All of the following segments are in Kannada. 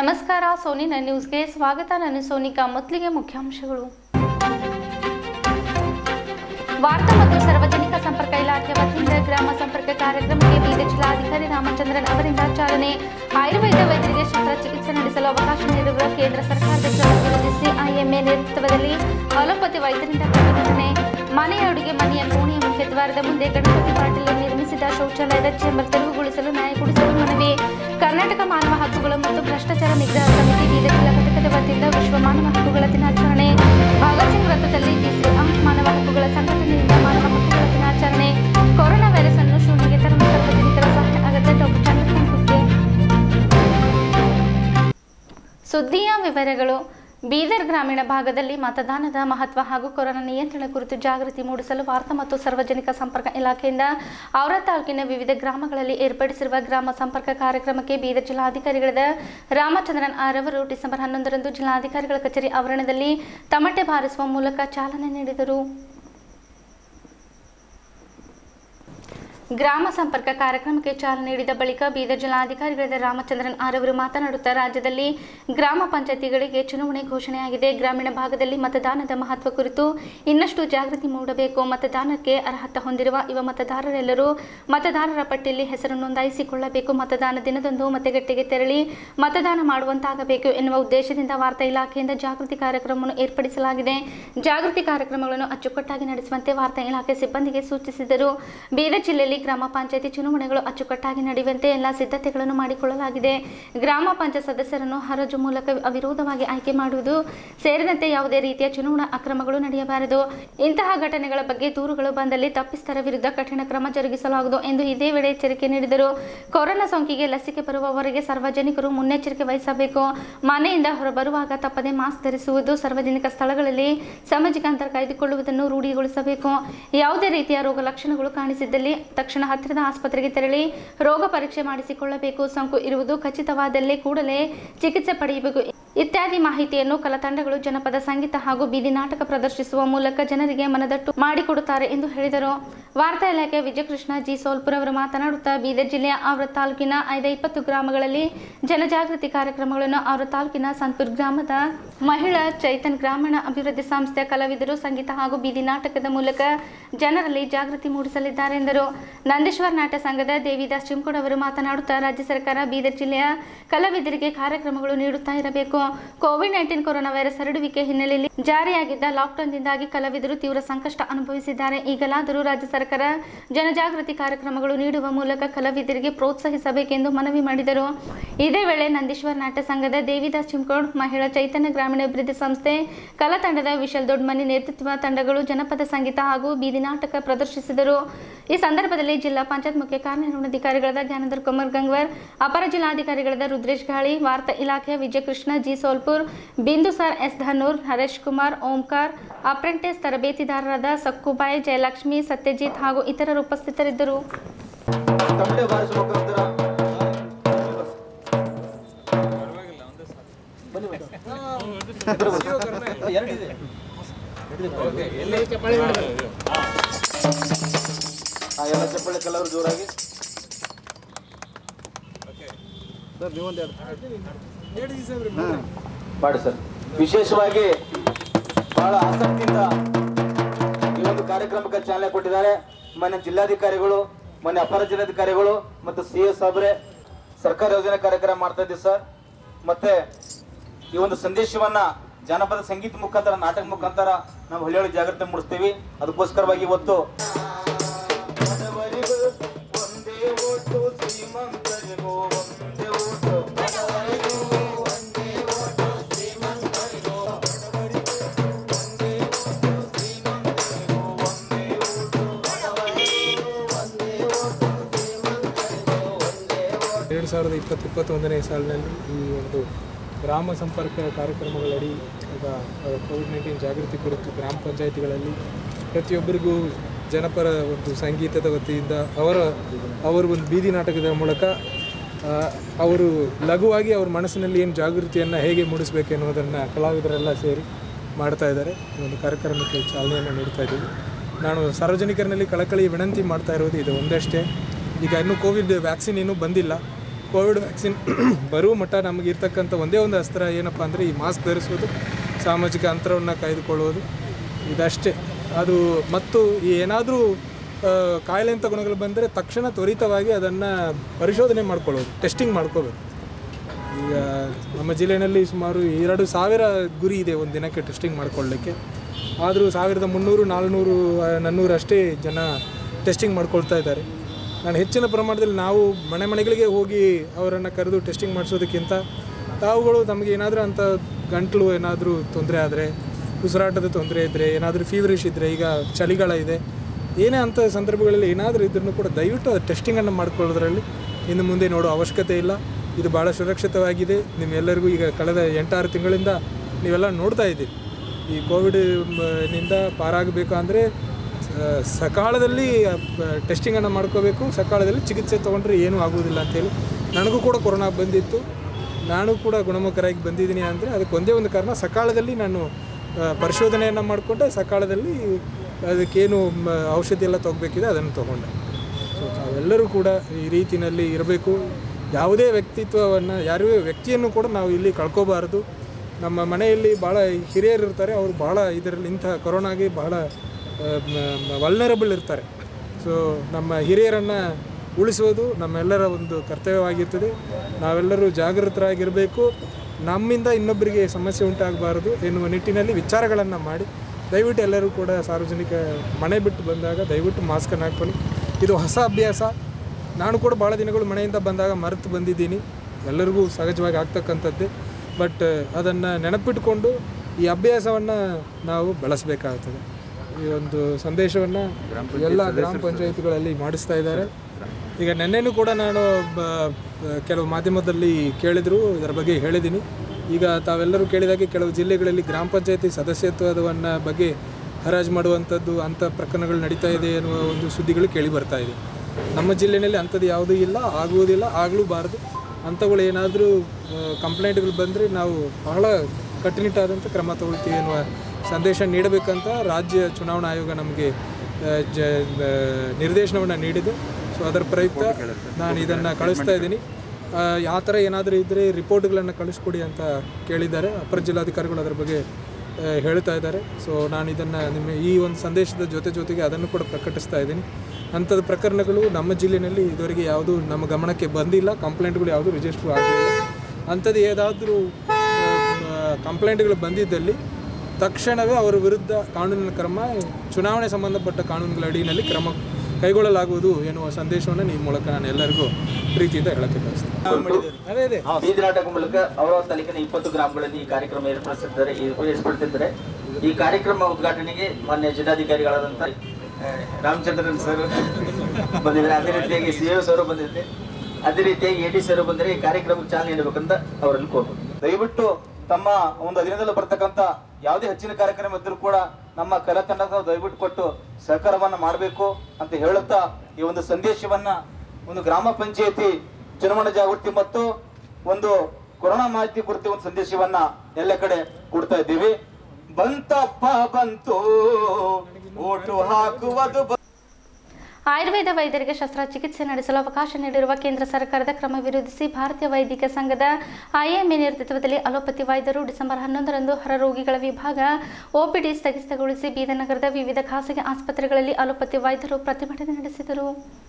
ನಮಸ್ಕಾರ ಸೋನಿನ ನ್ಯೂಸ್ಗೆ ಸ್ವಾಗತ ನಾನು ಸೋನಿಕಾ ಮೊದಲಿಗೆ ಮುಖ್ಯಾಂಶಗಳು ವಾರ್ತಾ ಮತ್ತು ಸಾರ್ವಜನಿಕ ಸಂಪರ್ಕ ಇಲಾಖೆ ವತಿಯಿಂದ ಗ್ರಾಮ ಸಂಪರ್ಕ ಕಾರ್ಯಕ್ರಮಕ್ಕೆ ಬೀದರ್ ಜಿಲ್ಲಾಧಿಕಾರಿ ರಾಮಚಂದ್ರನ್ ಅವರಿಂದ ಚಾಲನೆ ಆಯುರ್ವೇದ ವೈದ್ಯರಿಗೆ ಶಸ್ತ್ರಚಿಕಿತ್ಸೆ ನಡೆಸಲು ಅವಕಾಶ ನೀಡಿರುವ ಕೇಂದ್ರ ಸರ್ಕಾರದ ಕ್ರಮ ವಿರೋಧಿಸಿ ಐಎಂಎ ನೇತೃತ್ವದಲ್ಲಿ ಅಲೋಪತಿ ವೈದ್ಯರಿಂದ ಪ್ರತಿಭಟನೆ ಮನೆಯ ಅಡುಗೆ ಮನೆಯ ಕೋಣೆಯ ಮುಖ್ಯ ದ್ವಾರದ ಮುಂದೆ ಗಣಪತಿ ಪಾಟೀಲ್ ನಿರ್ಮಿಸಿದ ಶೌಚಾಲಯದ ಚೇಂಬರ್ ತೆರವುಗೊಳಿಸಲು ನ್ಯಾಯಗೊಳಿಸಲು ಮನವಿ ಕರ್ನಾಟಕ ಮಾನವ ಹಕ್ಕುಗಳು ಮತ್ತು ಭ್ರಷ್ಟಾಚಾರ ನಿಗ್ರಹ ಸಮಿತಿ ಬೀದರ್ ಜಿಲ್ಲಾ ಘಟಕದ ವತಿಯಿಂದ ವಿಶ್ವ ಮಾನವ ಹಕ್ಕುಗಳ ದಿನಾಚರಣೆ ಭಗತ್ ಸಿಂಗ್ ವೃತ್ತದಲ್ಲಿ ಡಿಸಿಎಂ ಮಾನವ ಹಕ್ಕುಗಳ ಸಂಘಟನೆಯಿಂದ ಮಾನವ ಹಕ್ಕುಗಳ ದಿನಾಚರಣೆ ಕೊರೋನಾ ವೈರಸ್ ಅನ್ನು ಶೂನ್ಯಗೆ ತರಲು ಸಾರ್ವಜನಿಕರ ಸಹಾಯ ಅಗತ್ಯ ಡಾಕ್ಟರ್ ಚಂದ್ರಕಾಂತ್ ಹುದ್ದೆ ಸುದ್ದಿಯ ವಿವರಗಳು ಬೀದರ್ ಗ್ರಾಮೀಣ ಭಾಗದಲ್ಲಿ ಮತದಾನದ ಮಹತ್ವ ಹಾಗೂ ಕೊರೋನಾ ನಿಯಂತ್ರಣ ಕುರಿತು ಜಾಗೃತಿ ಮೂಡಿಸಲು ವಾರ್ತಾ ಮತ್ತು ಸಾರ್ವಜನಿಕ ಸಂಪರ್ಕ ಇಲಾಖೆಯಿಂದ ಔರ ತಾಲೂಕಿನ ವಿವಿಧ ಗ್ರಾಮಗಳಲ್ಲಿ ಏರ್ಪಡಿಸಿರುವ ಗ್ರಾಮ ಸಂಪರ್ಕ ಕಾರ್ಯಕ್ರಮಕ್ಕೆ ಬೀದರ್ ಜಿಲ್ಲಾಧಿಕಾರಿಗಳಾದ ರಾಮಚಂದ್ರನ್ ಆರ್ ಅವರು ಡಿಸೆಂಬರ್ ಹನ್ನೊಂದರಂದು ಜಿಲ್ಲಾಧಿಕಾರಿಗಳ ಕಚೇರಿ ಆವರಣದಲ್ಲಿ ತಮಟೆ ಬಾರಿಸುವ ಮೂಲಕ ಚಾಲನೆ ನೀಡಿದರು ಗ್ರಾಮ ಸಂಪರ್ಕ ಕಾರ್ಯಕ್ರಮಕ್ಕೆ ಚಾಲನೆ ನೀಡಿದ ಬಳಿಕ ಬೀದರ್ ಜಿಲ್ಲಾಧಿಕಾರಿಗಳಾದ ರಾಮಚಂದ್ರನ್ ಆರ್ ಅವರು ಮಾತನಾಡುತ್ತಾ ರಾಜ್ಯದಲ್ಲಿ ಗ್ರಾಮ ಪಂಚಾಯತಿಗಳಿಗೆ ಚುನಾವಣೆ ಘೋಷಣೆಯಾಗಿದೆ ಗ್ರಾಮೀಣ ಭಾಗದಲ್ಲಿ ಮತದಾನದ ಮಹತ್ವ ಕುರಿತು ಇನ್ನಷ್ಟು ಜಾಗೃತಿ ಮೂಡಬೇಕು ಮತದಾನಕ್ಕೆ ಅರ್ಹತೆ ಹೊಂದಿರುವ ಯುವ ಮತದಾರರೆಲ್ಲರೂ ಮತದಾರರ ಪಟ್ಟಿಯಲ್ಲಿ ಹೆಸರು ನೋಂದಾಯಿಸಿಕೊಳ್ಳಬೇಕು ಮತದಾನ ದಿನದಂದು ಮತಗಟ್ಟೆಗೆ ತೆರಳಿ ಮತದಾನ ಮಾಡುವಂತಾಗಬೇಕು ಎನ್ನುವ ಉದ್ದೇಶದಿಂದ ವಾರ್ತಾ ಇಲಾಖೆಯಿಂದ ಜಾಗೃತಿ ಕಾರ್ಯಕ್ರಮವನ್ನು ಏರ್ಪಡಿಸಲಾಗಿದೆ ಜಾಗೃತಿ ಕಾರ್ಯಕ್ರಮಗಳನ್ನು ಅಚ್ಚುಕಟ್ಟಾಗಿ ನಡೆಸುವಂತೆ ವಾರ್ತಾ ಇಲಾಖೆ ಸಿಬ್ಬಂದಿಗೆ ಸೂಚಿಸಿದರು ಬೀದರ್ ಜಿಲ್ಲೆಯಲ್ಲಿ ಗ್ರಾಮ ಪಂಚಾಯತಿ ಚುನಾವಣೆಗಳು ಅಚ್ಚುಕಟ್ಟಾಗಿ ನಡೆಯುವಂತೆ ಎಲ್ಲ ಸಿದ್ಧತೆಗಳನ್ನು ಮಾಡಿಕೊಳ್ಳಲಾಗಿದೆ ಗ್ರಾಮ ಪಂಚಾಯತ್ ಸದಸ್ಯರನ್ನು ಹರಾಜು ಮೂಲಕ ಅವಿರೋಧವಾಗಿ ಆಯ್ಕೆ ಮಾಡುವುದು ಸೇರಿದಂತೆ ಯಾವುದೇ ರೀತಿಯ ಚುನಾವಣಾ ಅಕ್ರಮಗಳು ನಡೆಯಬಾರದು ಇಂತಹ ಘಟನೆಗಳ ಬಗ್ಗೆ ದೂರುಗಳು ಬಂದಲ್ಲಿ ತಪ್ಪಿಸ್ತರ ವಿರುದ್ಧ ಕಠಿಣ ಕ್ರಮ ಜರುಗಿಸಲಾಗುವುದು ಎಂದು ಇದೇ ವೇಳೆ ಎಚ್ಚರಿಕೆ ನೀಡಿದರು ಕೊರೋನಾ ಸೋಂಕಿಗೆ ಲಸಿಕೆ ಬರುವವರೆಗೆ ಸಾರ್ವಜನಿಕರು ಮುನ್ನೆಚ್ಚರಿಕೆ ವಹಿಸಬೇಕು ಮನೆಯಿಂದ ಹೊರಬರುವಾಗ ತಪ್ಪದೆ ಮಾಸ್ಕ್ ಧರಿಸುವುದು ಸಾರ್ವಜನಿಕ ಸ್ಥಳಗಳಲ್ಲಿ ಸಾಮಾಜಿಕ ಅಂತರ ಕಾಯ್ದುಕೊಳ್ಳುವುದನ್ನು ರೂಢಿಗೊಳಿಸಬೇಕು ಯಾವುದೇ ರೀತಿಯ ರೋಗ ಲಕ್ಷಣಗಳು ಕಾಣಿಸಿದ್ದಲ್ಲಿ ತಕ್ಷಣ ಹತ್ತಿರದ ಆಸ್ಪತ್ರೆಗೆ ತೆರಳಿ ರೋಗ ಪರೀಕ್ಷೆ ಮಾಡಿಸಿಕೊಳ್ಳಬೇಕು ಸೋಂಕು ಇರುವುದು ಖಚಿತವಾದಲ್ಲಿ ಕೂಡಲೇ ಚಿಕಿತ್ಸೆ ಪಡೆಯಬೇಕು ಇತ್ಯಾದಿ ಮಾಹಿತಿಯನ್ನು ಕಲತಂಡಗಳು ಜನಪದ ಸಂಗೀತ ಹಾಗೂ ಬೀದಿ ನಾಟಕ ಪ್ರದರ್ಶಿಸುವ ಮೂಲಕ ಜನರಿಗೆ ಮನದಟ್ಟು ಮಾಡಿಕೊಡುತ್ತಾರೆ ಎಂದು ಹೇಳಿದರು ವಾರ್ತಾ ಇಲಾಖೆ ವಿಜಯಕೃಷ್ಣ ಜಿ ಸೋಲ್ಪುರ್ ಅವರು ಮಾತನಾಡುತ್ತಾ ಬೀದರ್ ಜಿಲ್ಲೆಯ ಆವ್ರ ತಾಲೂಕಿನ ಐದ ಇಪ್ಪತ್ತು ಗ್ರಾಮಗಳಲ್ಲಿ ಜನಜಾಗೃತಿ ಕಾರ್ಯಕ್ರಮಗಳನ್ನು ಆವ್ರ ತಾಲೂಕಿನ ಸಂತೂರ್ ಗ್ರಾಮದ ಮಹಿಳಾ ಚೈತನ್ ಗ್ರಾಮೀಣ ಅಭಿವೃದ್ಧಿ ಸಂಸ್ಥೆಯ ಕಲಾವಿದರು ಸಂಗೀತ ಹಾಗೂ ಬೀದಿ ನಾಟಕದ ಮೂಲಕ ಜನರಲ್ಲಿ ಜಾಗೃತಿ ಮೂಡಿಸಲಿದ್ದಾರೆ ಎಂದರು ನಂದೀಶ್ವರ ನಾಟ್ಯ ಸಂಘದ ದೇವಿದಾಸ್ ಚಿಮ್ಕೋಡ್ ಅವರು ಮಾತನಾಡುತ್ತಾ ರಾಜ್ಯ ಸರ್ಕಾರ ಬೀದರ್ ಜಿಲ್ಲೆಯ ಕಲಾವಿದರಿಗೆ ಕಾರ್ಯಕ್ರಮಗಳು ನೀಡುತ್ತಾ ಇರಬೇಕು ಕೋವಿಡ್ ನೈನ್ಟೀನ್ ಕೊರೋನಾ ವೈರಸ್ ಹರಡುವಿಕೆ ಹಿನ್ನೆಲೆಯಲ್ಲಿ ಜಾರಿಯಾಗಿದ್ದ ಲಾಕ್ಡೌನ್ನಿಂದಾಗಿ ಕಲಾವಿದರು ತೀವ್ರ ಸಂಕಷ್ಟ ಅನುಭವಿಸಿದ್ದಾರೆ ಈಗಲಾದರೂ ರಾಜ್ಯ ಸರ್ಕಾರ ಜನಜಾಗೃತಿ ಕಾರ್ಯಕ್ರಮಗಳು ನೀಡುವ ಮೂಲಕ ಕಲಾವಿದರಿಗೆ ಪ್ರೋತ್ಸಾಹಿಸಬೇಕೆಂದು ಮನವಿ ಮಾಡಿದರು ಇದೇ ವೇಳೆ ನಂದೀಶ್ವರ ನಾಟ್ಯ ಸಂಘದ ದೇವಿದಾಸ್ ಚಿಮ್ಕೋಡ್ ಮಹಿಳಾ ಚೈತನ್ಯ ಗ್ರಾಮೀಣ ಅಭಿವೃದ್ಧಿ ಸಂಸ್ಥೆ ಕಲಾ ತಂಡದ ವಿಶಾಲ್ ದೊಡ್ಮನಿ ನೇತೃತ್ವ ತಂಡಗಳು ಜನಪದ ಸಂಗೀತ ಹಾಗೂ ಬೀದಿ ನಾಟಕ ಪ್ರದರ್ಶಿಸಿದರು ಈ ಸಂದರ್ಭದಲ್ಲಿ ಜಿಲ್ಲಾ ಪಂಚಾಯತ್ ಮುಖ್ಯ ಕಾರ್ಯನಿರ್ವಹಣಾಧಿಕಾರಿಗಳಾದ ಜ್ಞಾನಂದರ್ ಕುಮಾರ್ ಗಂಗ್ವರ್ ಅಪರ ಜಿಲ್ಲಾಧಿಕಾರಿಗಳಾದ ರುದ್ರೇಶ್ ಗಾಳಿ ವಾರ್ತಾ ಇಲಾಖೆಯ Vijayakrishna G Solpur Bindusar S Dhanur Haresh Kumar Omkar apprentice ತರಬೇತಿದಾರರಾದ ಸಕ್ಕುಬಾಯಿ ಜಯಲಕ್ಷ್ಮಿ ಸತ್ಯಜಿತ್ ಹಾಗೂ ಇತರರು ಉಪಸ್ಥಿತರಿದ್ದರು ತಮಟೆ ಬಾರಿಸುವ ಮುಖಾಂತರ ಬನ್ನಿ ಬನ್ನಿ. ಇಬ್ರು ಬನ್ನಿ. ಎರಡಿದೆ ಹಾ, ಎಲ್ಲ ಚಪ್ಪಳಿ ಕಲರ್ ಜೋರಾಗಿ ಸರ್ ನೀವೊಂದು ಮಾಡಿ ಸರ್ ವಿಶೇಷವಾಗಿ ಬಹಳ ಆಸಕ್ತಿಯಿಂದ ಈ ಒಂದು ಕಾರ್ಯಕ್ರಮಕ್ಕೆ ಚಾಲನೆ ಕೊಟ್ಟಿದ್ದಾರೆ ಮೊನ್ನೆ ಜಿಲ್ಲಾಧಿಕಾರಿಗಳು ಮೊನ್ನೆ ಅಪರ ಜಿಲ್ಲಾಧಿಕಾರಿಗಳು ಮತ್ತು ಸಿ ಎಸ್ ಸಾಬ್ರೆ ಸರ್ಕಾರಿ ಯೋಜನೆ ಕಾರ್ಯಕ್ರಮ ಮಾಡ್ತಾ ಇದ್ದೀವಿ ಸರ್ ಮತ್ತೆ ಈ ಒಂದು ಸಂದೇಶವನ್ನ ಜಾನಪದ ಸಂಗೀತ ಮುಖಾಂತರ ನಾಟಕ ಮುಖಾಂತರ ನಾವು ಹಳ್ಳಿಯೊಳಗೆ ಜಾಗೃತಿ ಮೂಡಿಸ್ತೀವಿ ಅದಕ್ಕೋಸ್ಕರವಾಗಿ ಇವತ್ತು ಬಡವರಿಗೂ ಒಂದೇ ಓಟು ಶ್ರೀಮಂತರಿಗೂ ಒಂದೇ ಓಟು ಬಡವರಿಗೂ ಒಂದೇ ಓಟು ಶ್ರೀಮಂತರಿಗೂ ಬಡವರಿಗೂ ಒಂದೇ ಓಟು ಶ್ರೀಮಂತರಿಗೂ ಒಂದೇ ಓಟು ಬಡವರಿಗೂ ಒಂದೇ ಓಟು ಶ್ರೀಮಂತರಿಗೂ ಒಂದೇ ಓಟು ಎರಡು ಸಾವಿರದ ಇಪ್ಪತ್ತು ಇಪ್ಪತ್ತೊಂದನೇ ಸಾಲಿನಲ್ಲಿ ಈ ಒಂದು ಗ್ರಾಮ ಸಂಪರ್ಕ ಕಾರ್ಯಕ್ರಮಗಳಡಿ ಈಗ ಕೋವಿಡ್ ನೈನ್ಟೀನ್ ಜಾಗೃತಿ ಕುರಿತು ಗ್ರಾಮ ಪಂಚಾಯಿತಿಗಳಲ್ಲಿ ಪ್ರತಿಯೊಬ್ಬರಿಗೂ ಜನಪರ ಒಂದು ಸಂಗೀತದ ವತಿಯಿಂದ ಅವರ ಅವರು ಒಂದು ಬೀದಿ ನಾಟಕದ ಮೂಲಕ ಆ, ಅವರು ಲಘುವಾಗಿ ಅವ್ರ ಮನಸ್ಸಿನಲ್ಲಿ ಏನು ಜಾಗೃತಿಯನ್ನು ಹೇಗೆ ಮೂಡಿಸಬೇಕು ಎನ್ನುವುದನ್ನು ಕಲಾವಿದರೆಲ್ಲ ಸೇರಿ ಮಾಡ್ತಾ ಇದ್ದಾರೆ ಈ ಒಂದು ಕಾರ್ಯಕ್ರಮಕ್ಕೆ ಚಾಲನೆಯನ್ನು ನೀಡ್ತಾ ಇದ್ದೀವಿ ನಾನು ಸಾರ್ವಜನಿಕರಲ್ಲಿ ಕಳಕಳಿ ವಿನಂತಿ ಮಾಡ್ತಾ ಇರೋದು ಇದು ಒಂದಷ್ಟೇ ಈಗ ಇನ್ನೂ ಕೋವಿಡ್ ವ್ಯಾಕ್ಸಿನ್ ಇನ್ನೂ ಬಂದಿಲ್ಲ ಕೋವಿಡ್ ವ್ಯಾಕ್ಸಿನ್ ಬರುವ ಮಟ್ಟ ನಮಗೆ ಇರ್ತಕ್ಕಂಥ ಒಂದೇ ಒಂದು ಅಸ್ತ್ರ ಏನಪ್ಪ ಅಂದರೆ ಈ ಮಾಸ್ಕ್ ಧರಿಸೋದು ಸಾಮಾಜಿಕ ಅಂತರವನ್ನು ಕಾಯ್ದುಕೊಳ್ಳುವುದು ಇದಷ್ಟೇ ಅದು ಮತ್ತು ಏನಾದರೂ ಕಾಯಿಲೆ ಅಂತ ಗುಣಗಳು ಬಂದರೆ ತಕ್ಷಣ ತ್ವರಿತವಾಗಿ ಅದನ್ನು ಪರಿಶೋಧನೆ ಮಾಡ್ಕೊಳ್ಳೋದು ಟೆಸ್ಟಿಂಗ್ ಮಾಡ್ಕೋಬೇಕು ಈಗ ನಮ್ಮ ಜಿಲ್ಲೆಯಲ್ಲಿ ಸುಮಾರು ಎರಡು ಸಾವಿರ ಗುರಿ ಇದೆ ಒಂದು ದಿನಕ್ಕೆ ಟೆಸ್ಟಿಂಗ್ ಮಾಡ್ಕೊಳ್ಳಿಕ್ಕೆ ಆದರೂ ಸಾವಿರದ ಮುನ್ನೂರು ನಾಲ್ನೂರು ನಾನ್ನೂರು ಅಷ್ಟೇ ಜನ ಟೆಸ್ಟಿಂಗ್ ಮಾಡ್ಕೊಳ್ತಾ ಇದ್ದಾರೆ ನಾನು ಹೆಚ್ಚಿನ ಪ್ರಮಾಣದಲ್ಲಿ ನಾವು ಮನೆ ಮನೆಗಳಿಗೆ ಹೋಗಿ ಅವರನ್ನು ಕರೆದು ಟೆಸ್ಟಿಂಗ್ ಮಾಡಿಸೋದಕ್ಕಿಂತ ತಾವುಗಳು ತಮಗೆ ಏನಾದರೂ ಅಂಥ ಗಂಟಲು ಏನಾದರೂ ತೊಂದರೆ ಆದರೆ ಉಸಿರಾಟದ ತೊಂದರೆ ಇದ್ದರೆ ಏನಾದರೂ ಫೀವರಿಶ್ ಇದ್ದರೆ ಈಗ ಚಳಿಗಾಲ ಇದೆ ಏನೇ ಅಂಥ ಸಂದರ್ಭಗಳಲ್ಲಿ ಏನಾದರೂ ಇದ್ರೂ ಕೂಡ ದಯವಿಟ್ಟು ಅದು ಟೆಸ್ಟಿಂಗನ್ನು ಮಾಡ್ಕೊಳ್ಳೋದ್ರಲ್ಲಿ ಇನ್ನು ಮುಂದೆ ನೋಡೋ ಅವಶ್ಯಕತೆ ಇಲ್ಲ ಇದು ಭಾಳ ಸುರಕ್ಷಿತವಾಗಿದೆ ನಿಮ್ಮೆಲ್ಲರಿಗೂ ಈಗ ಕಳೆದ ಎಂಟಾರು ತಿಂಗಳಿಂದ ನೀವೆಲ್ಲ ನೋಡ್ತಾ ಇದ್ದೀರಿ ಈ ಕೋವಿಡ್ ಮ- ನಿಂದ ಪಾರಾಗಬೇಕು ಅಂದರೆ ಸಕಾಲದಲ್ಲಿ ಟೆಸ್ಟಿಂಗನ್ನು ಮಾಡ್ಕೋಬೇಕು ಸಕಾಲದಲ್ಲಿ ಚಿಕಿತ್ಸೆ ತೊಗೊಂಡ್ರೆ ಏನೂ ಆಗುವುದಿಲ್ಲ ಅಂತೇಳಿ ನನಗೂ ಕೂಡ ಕೊರೋನಾ ಬಂದಿತ್ತು ನಾನು ಕೂಡ ಗುಣಮುಖರಾಗಿ ಬಂದಿದ್ದೀನಿ ಅಂದರೆ ಅದಕ್ಕೆ ಒಂದೇ ಒಂದು ಕಾರಣ ಸಕಾಲದಲ್ಲಿ ನಾನು ಆ, ಪರಿಶೋಧನೆಯನ್ನು ಮಾಡಿಕೊಂಡೆ ಸಕಾಲದಲ್ಲಿ ಅದಕ್ಕೇನು ಮ- ಔಷಧಿ ಎಲ್ಲ ತೊಗೋಬೇಕಿದೆ ಅದನ್ನು ತೊಗೊಂಡೆ ಸೊ ತಾವೆಲ್ಲರೂ ಕೂಡ ಈ ರೀತಿಯಲ್ಲಿ ಇರಬೇಕು ಯಾವುದೇ ವ್ಯಕ್ತಿತ್ವವನ್ನು ಯಾರೇ ವ್ಯಕ್ತಿಯನ್ನು ಕೂಡ ನಾವು ಇಲ್ಲಿ ಕಳ್ಕೋಬಾರ್ದು ನಮ್ಮ ಮನೆಯಲ್ಲಿ ಭಾಳ ಹಿರಿಯರು ಇರ್ತಾರೆ ಅವರು ಭಾಳ ಇದರಲ್ಲಿ ಇಂಥ ಕೊರೋನಾಗೆ ಭಾಳ ವಲ್ನರಬಲ್ ಇರ್ತಾರೆ ಸೊ ನಮ್ಮ ಹಿರಿಯರನ್ನು ಉಳಿಸುವುದು ನಮ್ಮೆಲ್ಲರ ಒಂದು ಕರ್ತವ್ಯವಾಗಿರ್ತದೆ ನಾವೆಲ್ಲರೂ ಜಾಗೃತರಾಗಿರಬೇಕು ನಮ್ಮಿಂದ ಇನ್ನೊಬ್ಬರಿಗೆ ಸಮಸ್ಯೆ ಉಂಟಾಗಬಾರದು ಎನ್ನುವ ನಿಟ್ಟಿನಲ್ಲಿ ವಿಚಾರಗಳನ್ನು ಮಾಡಿ ದಯವಿಟ್ಟು ಎಲ್ಲರೂ ಕೂಡ ಸಾರ್ವಜನಿಕ ಮನೆ ಬಿಟ್ಟು ಬಂದಾಗ ದಯವಿಟ್ಟು ಮಾಸ್ಕನ್ನು ಹಾಕ್ಕೊಳ್ಳಿ ಇದು ಹೊಸ ಅಭ್ಯಾಸ ನಾನು ಕೂಡ ಭಾಳ ದಿನಗಳು ಮನೆಯಿಂದ ಬಂದಾಗ ಮರೆತು ಬಂದಿದ್ದೀನಿ ಎಲ್ಲರಿಗೂ ಸಹಜವಾಗಿ ಆಗ್ತಕ್ಕಂಥದ್ದೇ ಬಟ್ ಅದನ್ನು ನೆನಪಿಟ್ಕೊಂಡು ಈ ಅಭ್ಯಾಸವನ್ನು ನಾವು ಬೆಳೆಸಬೇಕಾಗ್ತದೆ ಈ ಒಂದು ಸಂದೇಶವನ್ನು ಎಲ್ಲ ಗ್ರಾಮ ಪಂಚಾಯತ್ಗಳಲ್ಲಿ ಮಾಡಿಸ್ತಾ ಇದ್ದಾರೆ ಈಗ ನೆನ್ನೆನೂ ಕೂಡ ನಾನು ಬ- ಕೆಲವು ಮಾಧ್ಯಮದಲ್ಲಿ ಕೇಳಿದರು ಇದರ ಬಗ್ಗೆ ಹೇಳಿದ್ದೀನಿ ಈಗ ತಾವೆಲ್ಲರೂ ಕೇಳಿದಾಗೆ ಕೆಲವು ಜಿಲ್ಲೆಗಳಲ್ಲಿ ಗ್ರಾಮ ಪಂಚಾಯತಿ ಸದಸ್ಯತ್ವವನ್ನು ಬಗ್ಗೆ ಹರಾಜು ಮಾಡುವಂಥದ್ದು ಅಂಥ ಪ್ರಕರಣಗಳು ನಡೀತಾ ಇದೆ ಎನ್ನುವ ಒಂದು ಸುದ್ದಿಗಳು ಕೇಳಿ ಬರ್ತಾ ಇದೆ ನಮ್ಮ ಜಿಲ್ಲೆಯಲ್ಲಿ ಅಂಥದ್ದು ಯಾವುದೂ ಇಲ್ಲ ಆಗುವುದಿಲ್ಲ ಆಗಲೂಬಾರದು ಅಂಥಗಳು ಏನಾದರೂ ಕಂಪ್ಲೇಂಟ್ಗಳು ಬಂದರೆ ನಾವು ಬಹಳ ಕಟ್ಟುನಿಟ್ಟಾದಂಥ ಕ್ರಮ ತಗೊಳ್ತೀವಿ ಎನ್ನುವ ಸಂದೇಶ ನೀಡಬೇಕಂತ ರಾಜ್ಯ ಚುನಾವಣಾ ಆಯೋಗ ನಮಗೆ ಆ, ಜ ನಿರ್ದೇಶನವನ್ನು ನೀಡಿದೆ ಸೊ ಅದರ ಪ್ರಯುಕ್ತ ನಾನು ಇದನ್ನು ಕಳಿಸ್ತಾ ಇದ್ದೀನಿ ಆ, ಆ ಥರ ಏನಾದರೂ ಇದ್ದರೆ ರಿಪೋರ್ಟ್ಗಳನ್ನು ಕಳಿಸ್ಕೊಡಿ ಅಂತ ಕೇಳಿದ್ದಾರೆ ಅಪರ ಜಿಲ್ಲಾಧಿಕಾರಿಗಳು ಅದರ ಬಗ್ಗೆ ಆ, ಹೇಳ್ತಾ ಇದ್ದಾರೆ ಸೊ ನಾನು ಇದನ್ನು ನಿಮ್ಮ ಈ ಒಂದು ಸಂದೇಶದ ಜೊತೆ ಜೊತೆಗೆ ಅದನ್ನು ಕೂಡ ಪ್ರಕಟಿಸ್ತಾ ಇದ್ದೀನಿ ಅಂಥದ್ದು ಪ್ರಕರಣಗಳು ನಮ್ಮ ಜಿಲ್ಲೆಯಲ್ಲಿ ಇದುವರೆಗೆ ಯಾವುದೂ ನಮ್ಮ ಗಮನಕ್ಕೆ ಬಂದಿಲ್ಲ ಕಂಪ್ಲೇಂಟ್ಗಳು ಯಾವುದೂ ರಿಜಿಸ್ಟರ್ ಆಗಿಲ್ಲ ಅಂಥದ್ದು ಏದಾದರೂ ಕಂಪ್ಲೇಂಟ್ಗಳು ಬಂದಿದ್ದಲ್ಲಿ ತಕ್ಷಣವೇ ಅವರ ವಿರುದ್ಧ ಕಾನೂನಿನ ಕ್ರಮ ಚುನಾವಣೆ ಸಂಬಂಧಪಟ್ಟ ಕಾನೂನುಗಳ ಅಡಿಯಲ್ಲಿ ಕ್ರಮ ಕೈಗೊಳ್ಳಲಾಗುವುದು ಎನ್ನುವ ಸಂದೇಶವನ್ನು ಈ ಮೂಲಕ ನಾನು ಎಲ್ಲರಿಗೂ ಪ್ರೀತಿಯಿಂದ ಹೇಳಕ್ಕೆ ಬಯಸ್ತೇನೆ ಅದೇ ಅದೇ ಬೀದಿ ನಾಟಕ ಮೂಲಕ ಅವರ ತಾಲೂಕಿನ ಇಪ್ಪತ್ತು ಗ್ರಾಮಗಳಲ್ಲಿ ಈ ಕಾರ್ಯಕ್ರಮ ಏರ್ಪಡಿಸಿದ್ದಾರೆ ಏರ್ಪಡಿಸಿದ್ದಾರೆ ಈ ಕಾರ್ಯಕ್ರಮ ಉದ್ಘಾಟನೆಗೆ ಮಾನ್ಯ ಜಿಲ್ಲಾಧಿಕಾರಿಗಳಾದಂಥ ಆ, ರಾಮಚಂದ್ರನ್ ಸರ್ ಬಂದಿದ್ದಾರೆ ಅದೇ ರೀತಿಯಾಗಿ ಸಿ ಎಸ್ ಅವರು ಬಂದಿದ್ದಾರೆ ಅದೇ ರೀತಿಯಾಗಿ ಎ ಡಿ ಸರ್ ಬಂದರೆ ಈ ಕಾರ್ಯಕ್ರಮಕ್ಕೆ ಚಾಲನೆ ನೀಡಬೇಕಂತ ಅವರಲ್ಲಿ ಕೋರ್ಬೋದು ದಯವಿಟ್ಟು ತಮ್ಮ ಒಂದು ಅಧೀನದಲ್ಲಿ ಬರ್ತಕ್ಕಂಥ ಯಾವುದೇ ಹೆಚ್ಚಿನ ಕಾರ್ಯಕ್ರಮ ಇದ್ರೂ ಕೂಡ ನಮ್ಮ ಕಲಾ ತಂಡದ ದಯವಿಟ್ಟು ಕೊಟ್ಟು ಸಹಕಾರವನ್ನ ಮಾಡಬೇಕು ಅಂತ ಹೇಳುತ್ತಾ ಈ ಒಂದು ಸಂದೇಶವನ್ನ ಒಂದು ಗ್ರಾಮ ಪಂಚಾಯತಿ ಚುನಾವಣಾ ಜಾಗೃತಿ ಮತ್ತು ಒಂದು ಕೊರೋನಾ ಮಾಹಿತಿ ಕುರಿತು ಒಂದು ಸಂದೇಶವನ್ನ ಎಲ್ಲ ಕಡೆ ಕೊಡ್ತಾ ಇದ್ದೀವಿ ಬಂತಪ್ಪ ಬಂತು ಓಟು ಹಾಕುವುದು ಬ- ಆಯುರ್ವೇದ ವೈದ್ಯರಿಗೆ ಶಸ್ತ್ರಚಿಕಿತ್ಸೆ ನಡೆಸಲು ಅವಕಾಶ ನೀಡಿರುವ ಕೇಂದ್ರ ಸರ್ಕಾರದ ಕ್ರಮ ವಿರೋಧಿಸಿ ಭಾರತೀಯ ವೈದ್ಯಕೀಯ ಸಂಘದ ಐಎಂಎ ನೇತೃತ್ವದಲ್ಲಿ ಅಲೋಪತಿ ವೈದ್ಯರು ಡಿಸೆಂಬರ್ ಹನ್ನೊಂದರಂದು ಹೊರರೋಗಿಗಳ ವಿಭಾಗ ಒಪಿಡಿ ಸ್ಥಗಿತಗೊಳಿಸಿ ಬೀದರ್ ನಗರದ ವಿವಿಧ ಖಾಸಗಿ ಆಸ್ಪತ್ರೆಗಳಲ್ಲಿ ಅಲೋಪತಿ ವೈದ್ಯರು ಪ್ರತಿಭಟನೆ ನಡೆಸಿದರು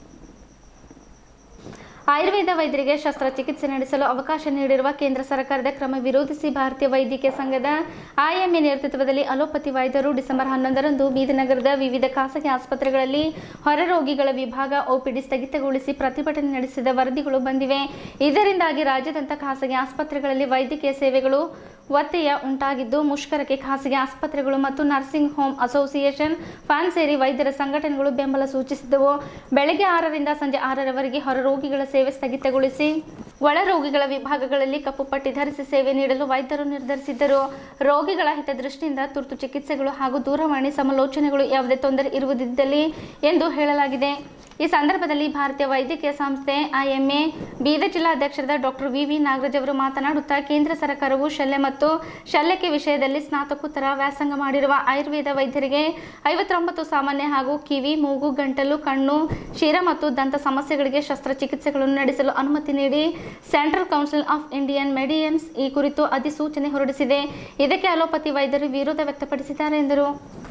ಆಯುರ್ವೇದ ವೈದ್ಯರಿಗೆ ಶಸ್ತ್ರಚಿಕಿತ್ಸೆ ನಡೆಸಲು ಅವಕಾಶ ನೀಡಿರುವ ಕೇಂದ್ರ ಸರ್ಕಾರದ ಕ್ರಮ ವಿರೋಧಿಸಿ ಭಾರತೀಯ ವೈದ್ಯಕೀಯ ಸಂಘದ ಐಎಂಎ ನೇತೃತ್ವದಲ್ಲಿ ಅಲೋಪತಿ ವೈದ್ಯರು ಡಿಸೆಂಬರ್ ಹನ್ನೊಂದರಂದು ಬೀದರ್ ನಗರದ ವಿವಿಧ ಖಾಸಗಿ ಆಸ್ಪತ್ರೆಗಳಲ್ಲಿ ಹೊರರೋಗಿಗಳ ವಿಭಾಗ ಒಪಿಡಿ ಸ್ಥಗಿತಗೊಳಿಸಿ ಪ್ರತಿಭಟನೆ ನಡೆಸಿದ ವರದಿಗಳು ಬಂದಿವೆ ಇದರಿಂದಾಗಿ ರಾಜ್ಯಾದ್ಯಂತ ಖಾಸಗಿ ಆಸ್ಪತ್ರೆಗಳಲ್ಲಿ ವೈದ್ಯಕೀಯ ಸೇವೆಗಳು ಒತ್ತೆಯ ಉಂಟಾಗಿದ್ದು ಮುಷ್ಕರಕ್ಕೆ ಖಾಸಗಿ ಆಸ್ಪತ್ರೆಗಳು ಮತ್ತು ನರ್ಸಿಂಗ್ ಹೋಮ್ ಅಸೋಸಿಯೇಷನ್ ಫ್ಯಾನ್ ಸೇರಿ ವೈದ್ಯರ ಸಂಘಟನೆಗಳು ಬೆಂಬಲ ಸೂಚಿಸಿದ್ದವು ಬೆಳಗ್ಗೆ ಆರರಿಂದ ಸಂಜೆ ಆರರವರೆಗೆ ಹೊರರೋಗಿಗಳ ಸೇವೆ ಸ್ಥಗಿತಗೊಳಿಸಿ ಒಳ ರೋಗಿಗಳ ವಿಭಾಗಗಳಲ್ಲಿ ಕಪ್ಪು ಪಟ್ಟಿ ಧರಿಸಿ ಸೇವೆ ನೀಡಲು ವೈದ್ಯರು ನಿರ್ಧರಿಸಿದ್ದರು ರೋಗಿಗಳ ಹಿತದೃಷ್ಟಿಯಿಂದ ತುರ್ತು ಚಿಕಿತ್ಸೆಗಳು ಹಾಗೂ ದೂರವಾಣಿ ಸಮಾಲೋಚನೆಗಳು ಯಾವುದೇ ತೊಂದರೆ ಇರುವುದಿದ್ದಲ್ಲಿ ಎಂದು ಹೇಳಲಾಗಿದೆ ಈ ಸಂದರ್ಭದಲ್ಲಿ ಭಾರತೀಯ ವೈದ್ಯಕೀಯ ಸಂಸ್ಥೆ ಐಎಂಎ ಬೀದರ್ ಜಿಲ್ಲಾಧ್ಯಕ್ಷರಾದ ಡಾಕ್ಟರ್ ವಿ ವಿ ನಾಗರಾಜ್ ಅವರು ಮಾತನಾಡುತ್ತಾ ಕೇಂದ್ರ ಸರ್ಕಾರವು ಶಲ್ಯ ಮತ್ತು ಶಲ್ಯಕ್ಕೆ ವಿಷಯದಲ್ಲಿ ಸ್ನಾತಕೋತ್ತರ ವ್ಯಾಸಂಗ ಮಾಡಿರುವ ಆಯುರ್ವೇದ ವೈದ್ಯರಿಗೆ ಐವತ್ತೊಂಬತ್ತು ಸಾಮಾನ್ಯ ಹಾಗೂ ಕಿವಿ ಮೂಗು ಗಂಟಲು ಕಣ್ಣು ಶಿರ ಮತ್ತು ದಂತ ಸಮಸ್ಯೆಗಳಿಗೆ ಶಸ್ತ್ರಚಿಕಿತ್ಸೆಗಳನ್ನು ನಡೆಸಲು ಅನುಮತಿ ನೀಡಿ central council of Indian medicines ಈ ಕುರಿತು ಅಧಿಸೂಚನೆ ಹೊರಡಿಸಿದೆ ಇದಕ್ಕೆ ಅಲೋಪತಿ ವೈದ್ಯರು ವಿರೋಧ ವ್ಯಕ್ತಪಡಿಸಿದ್ದಾರೆ ಎಂದರು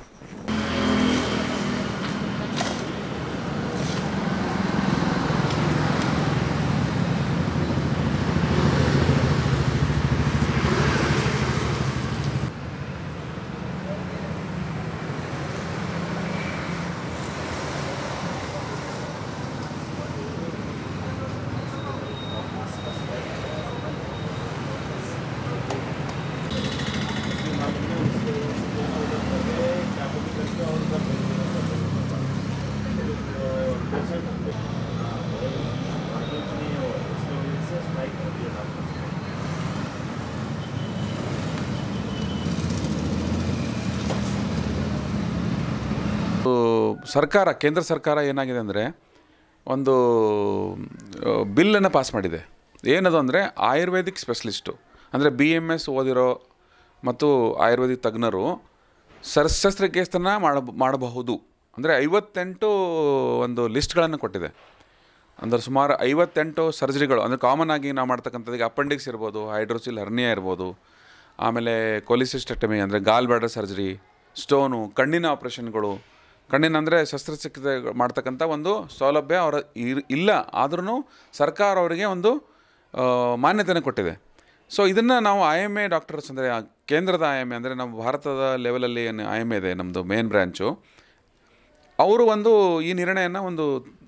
ಇದು ಸರ್ಕಾರ ಕೇಂದ್ರ ಸರ್ಕಾರ ಏನಾಗಿದೆ ಅಂದರೆ ಒಂದು ಬಿಲ್ಲನ್ನು ಪಾಸ್ ಮಾಡಿದೆ ಏನದು ಅಂದರೆ ಆಯುರ್ವೇದಿಕ್ ಸ್ಪೆಷಲಿಸ್ಟು ಅಂದರೆ ಬಿ ಎಮ್ ಎಸ್ ಓದಿರೋ ಮತ್ತು ಆಯುರ್ವೇದಿಕ್ ತಜ್ಞರು ಶಸ್ತ್ರಚಿಕಿತ್ಸೆನ ಮಾಡ ಮಾಡಬಹುದು ಅಂದರೆ ಐವತ್ತೆಂಟು ಒಂದು ಲಿಸ್ಟ್ಗಳನ್ನು ಕೊಟ್ಟಿದೆ ಅಂದರೆ ಸುಮಾರು ಐವತ್ತೆಂಟು ಸರ್ಜರಿಗಳು ಅಂದರೆ ಕಾಮನ್ ಆಗಿ ನಾವು ಮಾಡ್ತಕ್ಕಂಥದ್ದು ಈಗ ಅಪೆಂಡಿಕ್ಸ್ ಇರ್ಬೋದು ಹೈಡ್ರೋಸಿಲ್ ಹರ್ನಿಯಾ ಇರ್ಬೋದು ಆಮೇಲೆ ಕೊಲಿಸಿಸ್ಟೆಟಮಿ ಅಂದರೆ ಗಾಲ್ ಬ್ಯಾಡರ್ ಸರ್ಜರಿ ಸ್ಟೋನು ಕಣ್ಣಿನ ಆಪ್ರೇಷನ್ಗಳು ಕಣ್ಣಿನ ಅಂದರೆ ಶಸ್ತ್ರಚಿಕಿತ್ಸೆ ಮಾಡ್ತಕ್ಕಂಥ ಒಂದು ಸೌಲಭ್ಯ ಅವರ ಇರ್- ಇಲ್ಲ ಆದ್ರೂ ಸರ್ಕಾರ ಅವರಿಗೆ ಒಂದು ಆ, ಮಾನ್ಯತೆಯನ್ನು ಕೊಟ್ಟಿದೆ ಸೊ ಇದನ್ನು ನಾವು ಐ ಎಮ್ ಎ ಡಾಕ್ಟರ್ಸ್ ಅಂದರೆ ಕೇಂದ್ರದ ಐ ಎಮ್ ಎ ಅಂದರೆ ನಮ್ಮ ಭಾರತದ ಲೆವೆಲಲ್ಲಿ ಏನು ಐ ಎಮ್ ಎ ಇದೆ ನಮ್ಮದು ಮೇನ್ ಬ್ರ್ಯಾಂಚು ಅವರು ಒಂದು ಈ ನಿರ್ಣಯನ ಒಂದು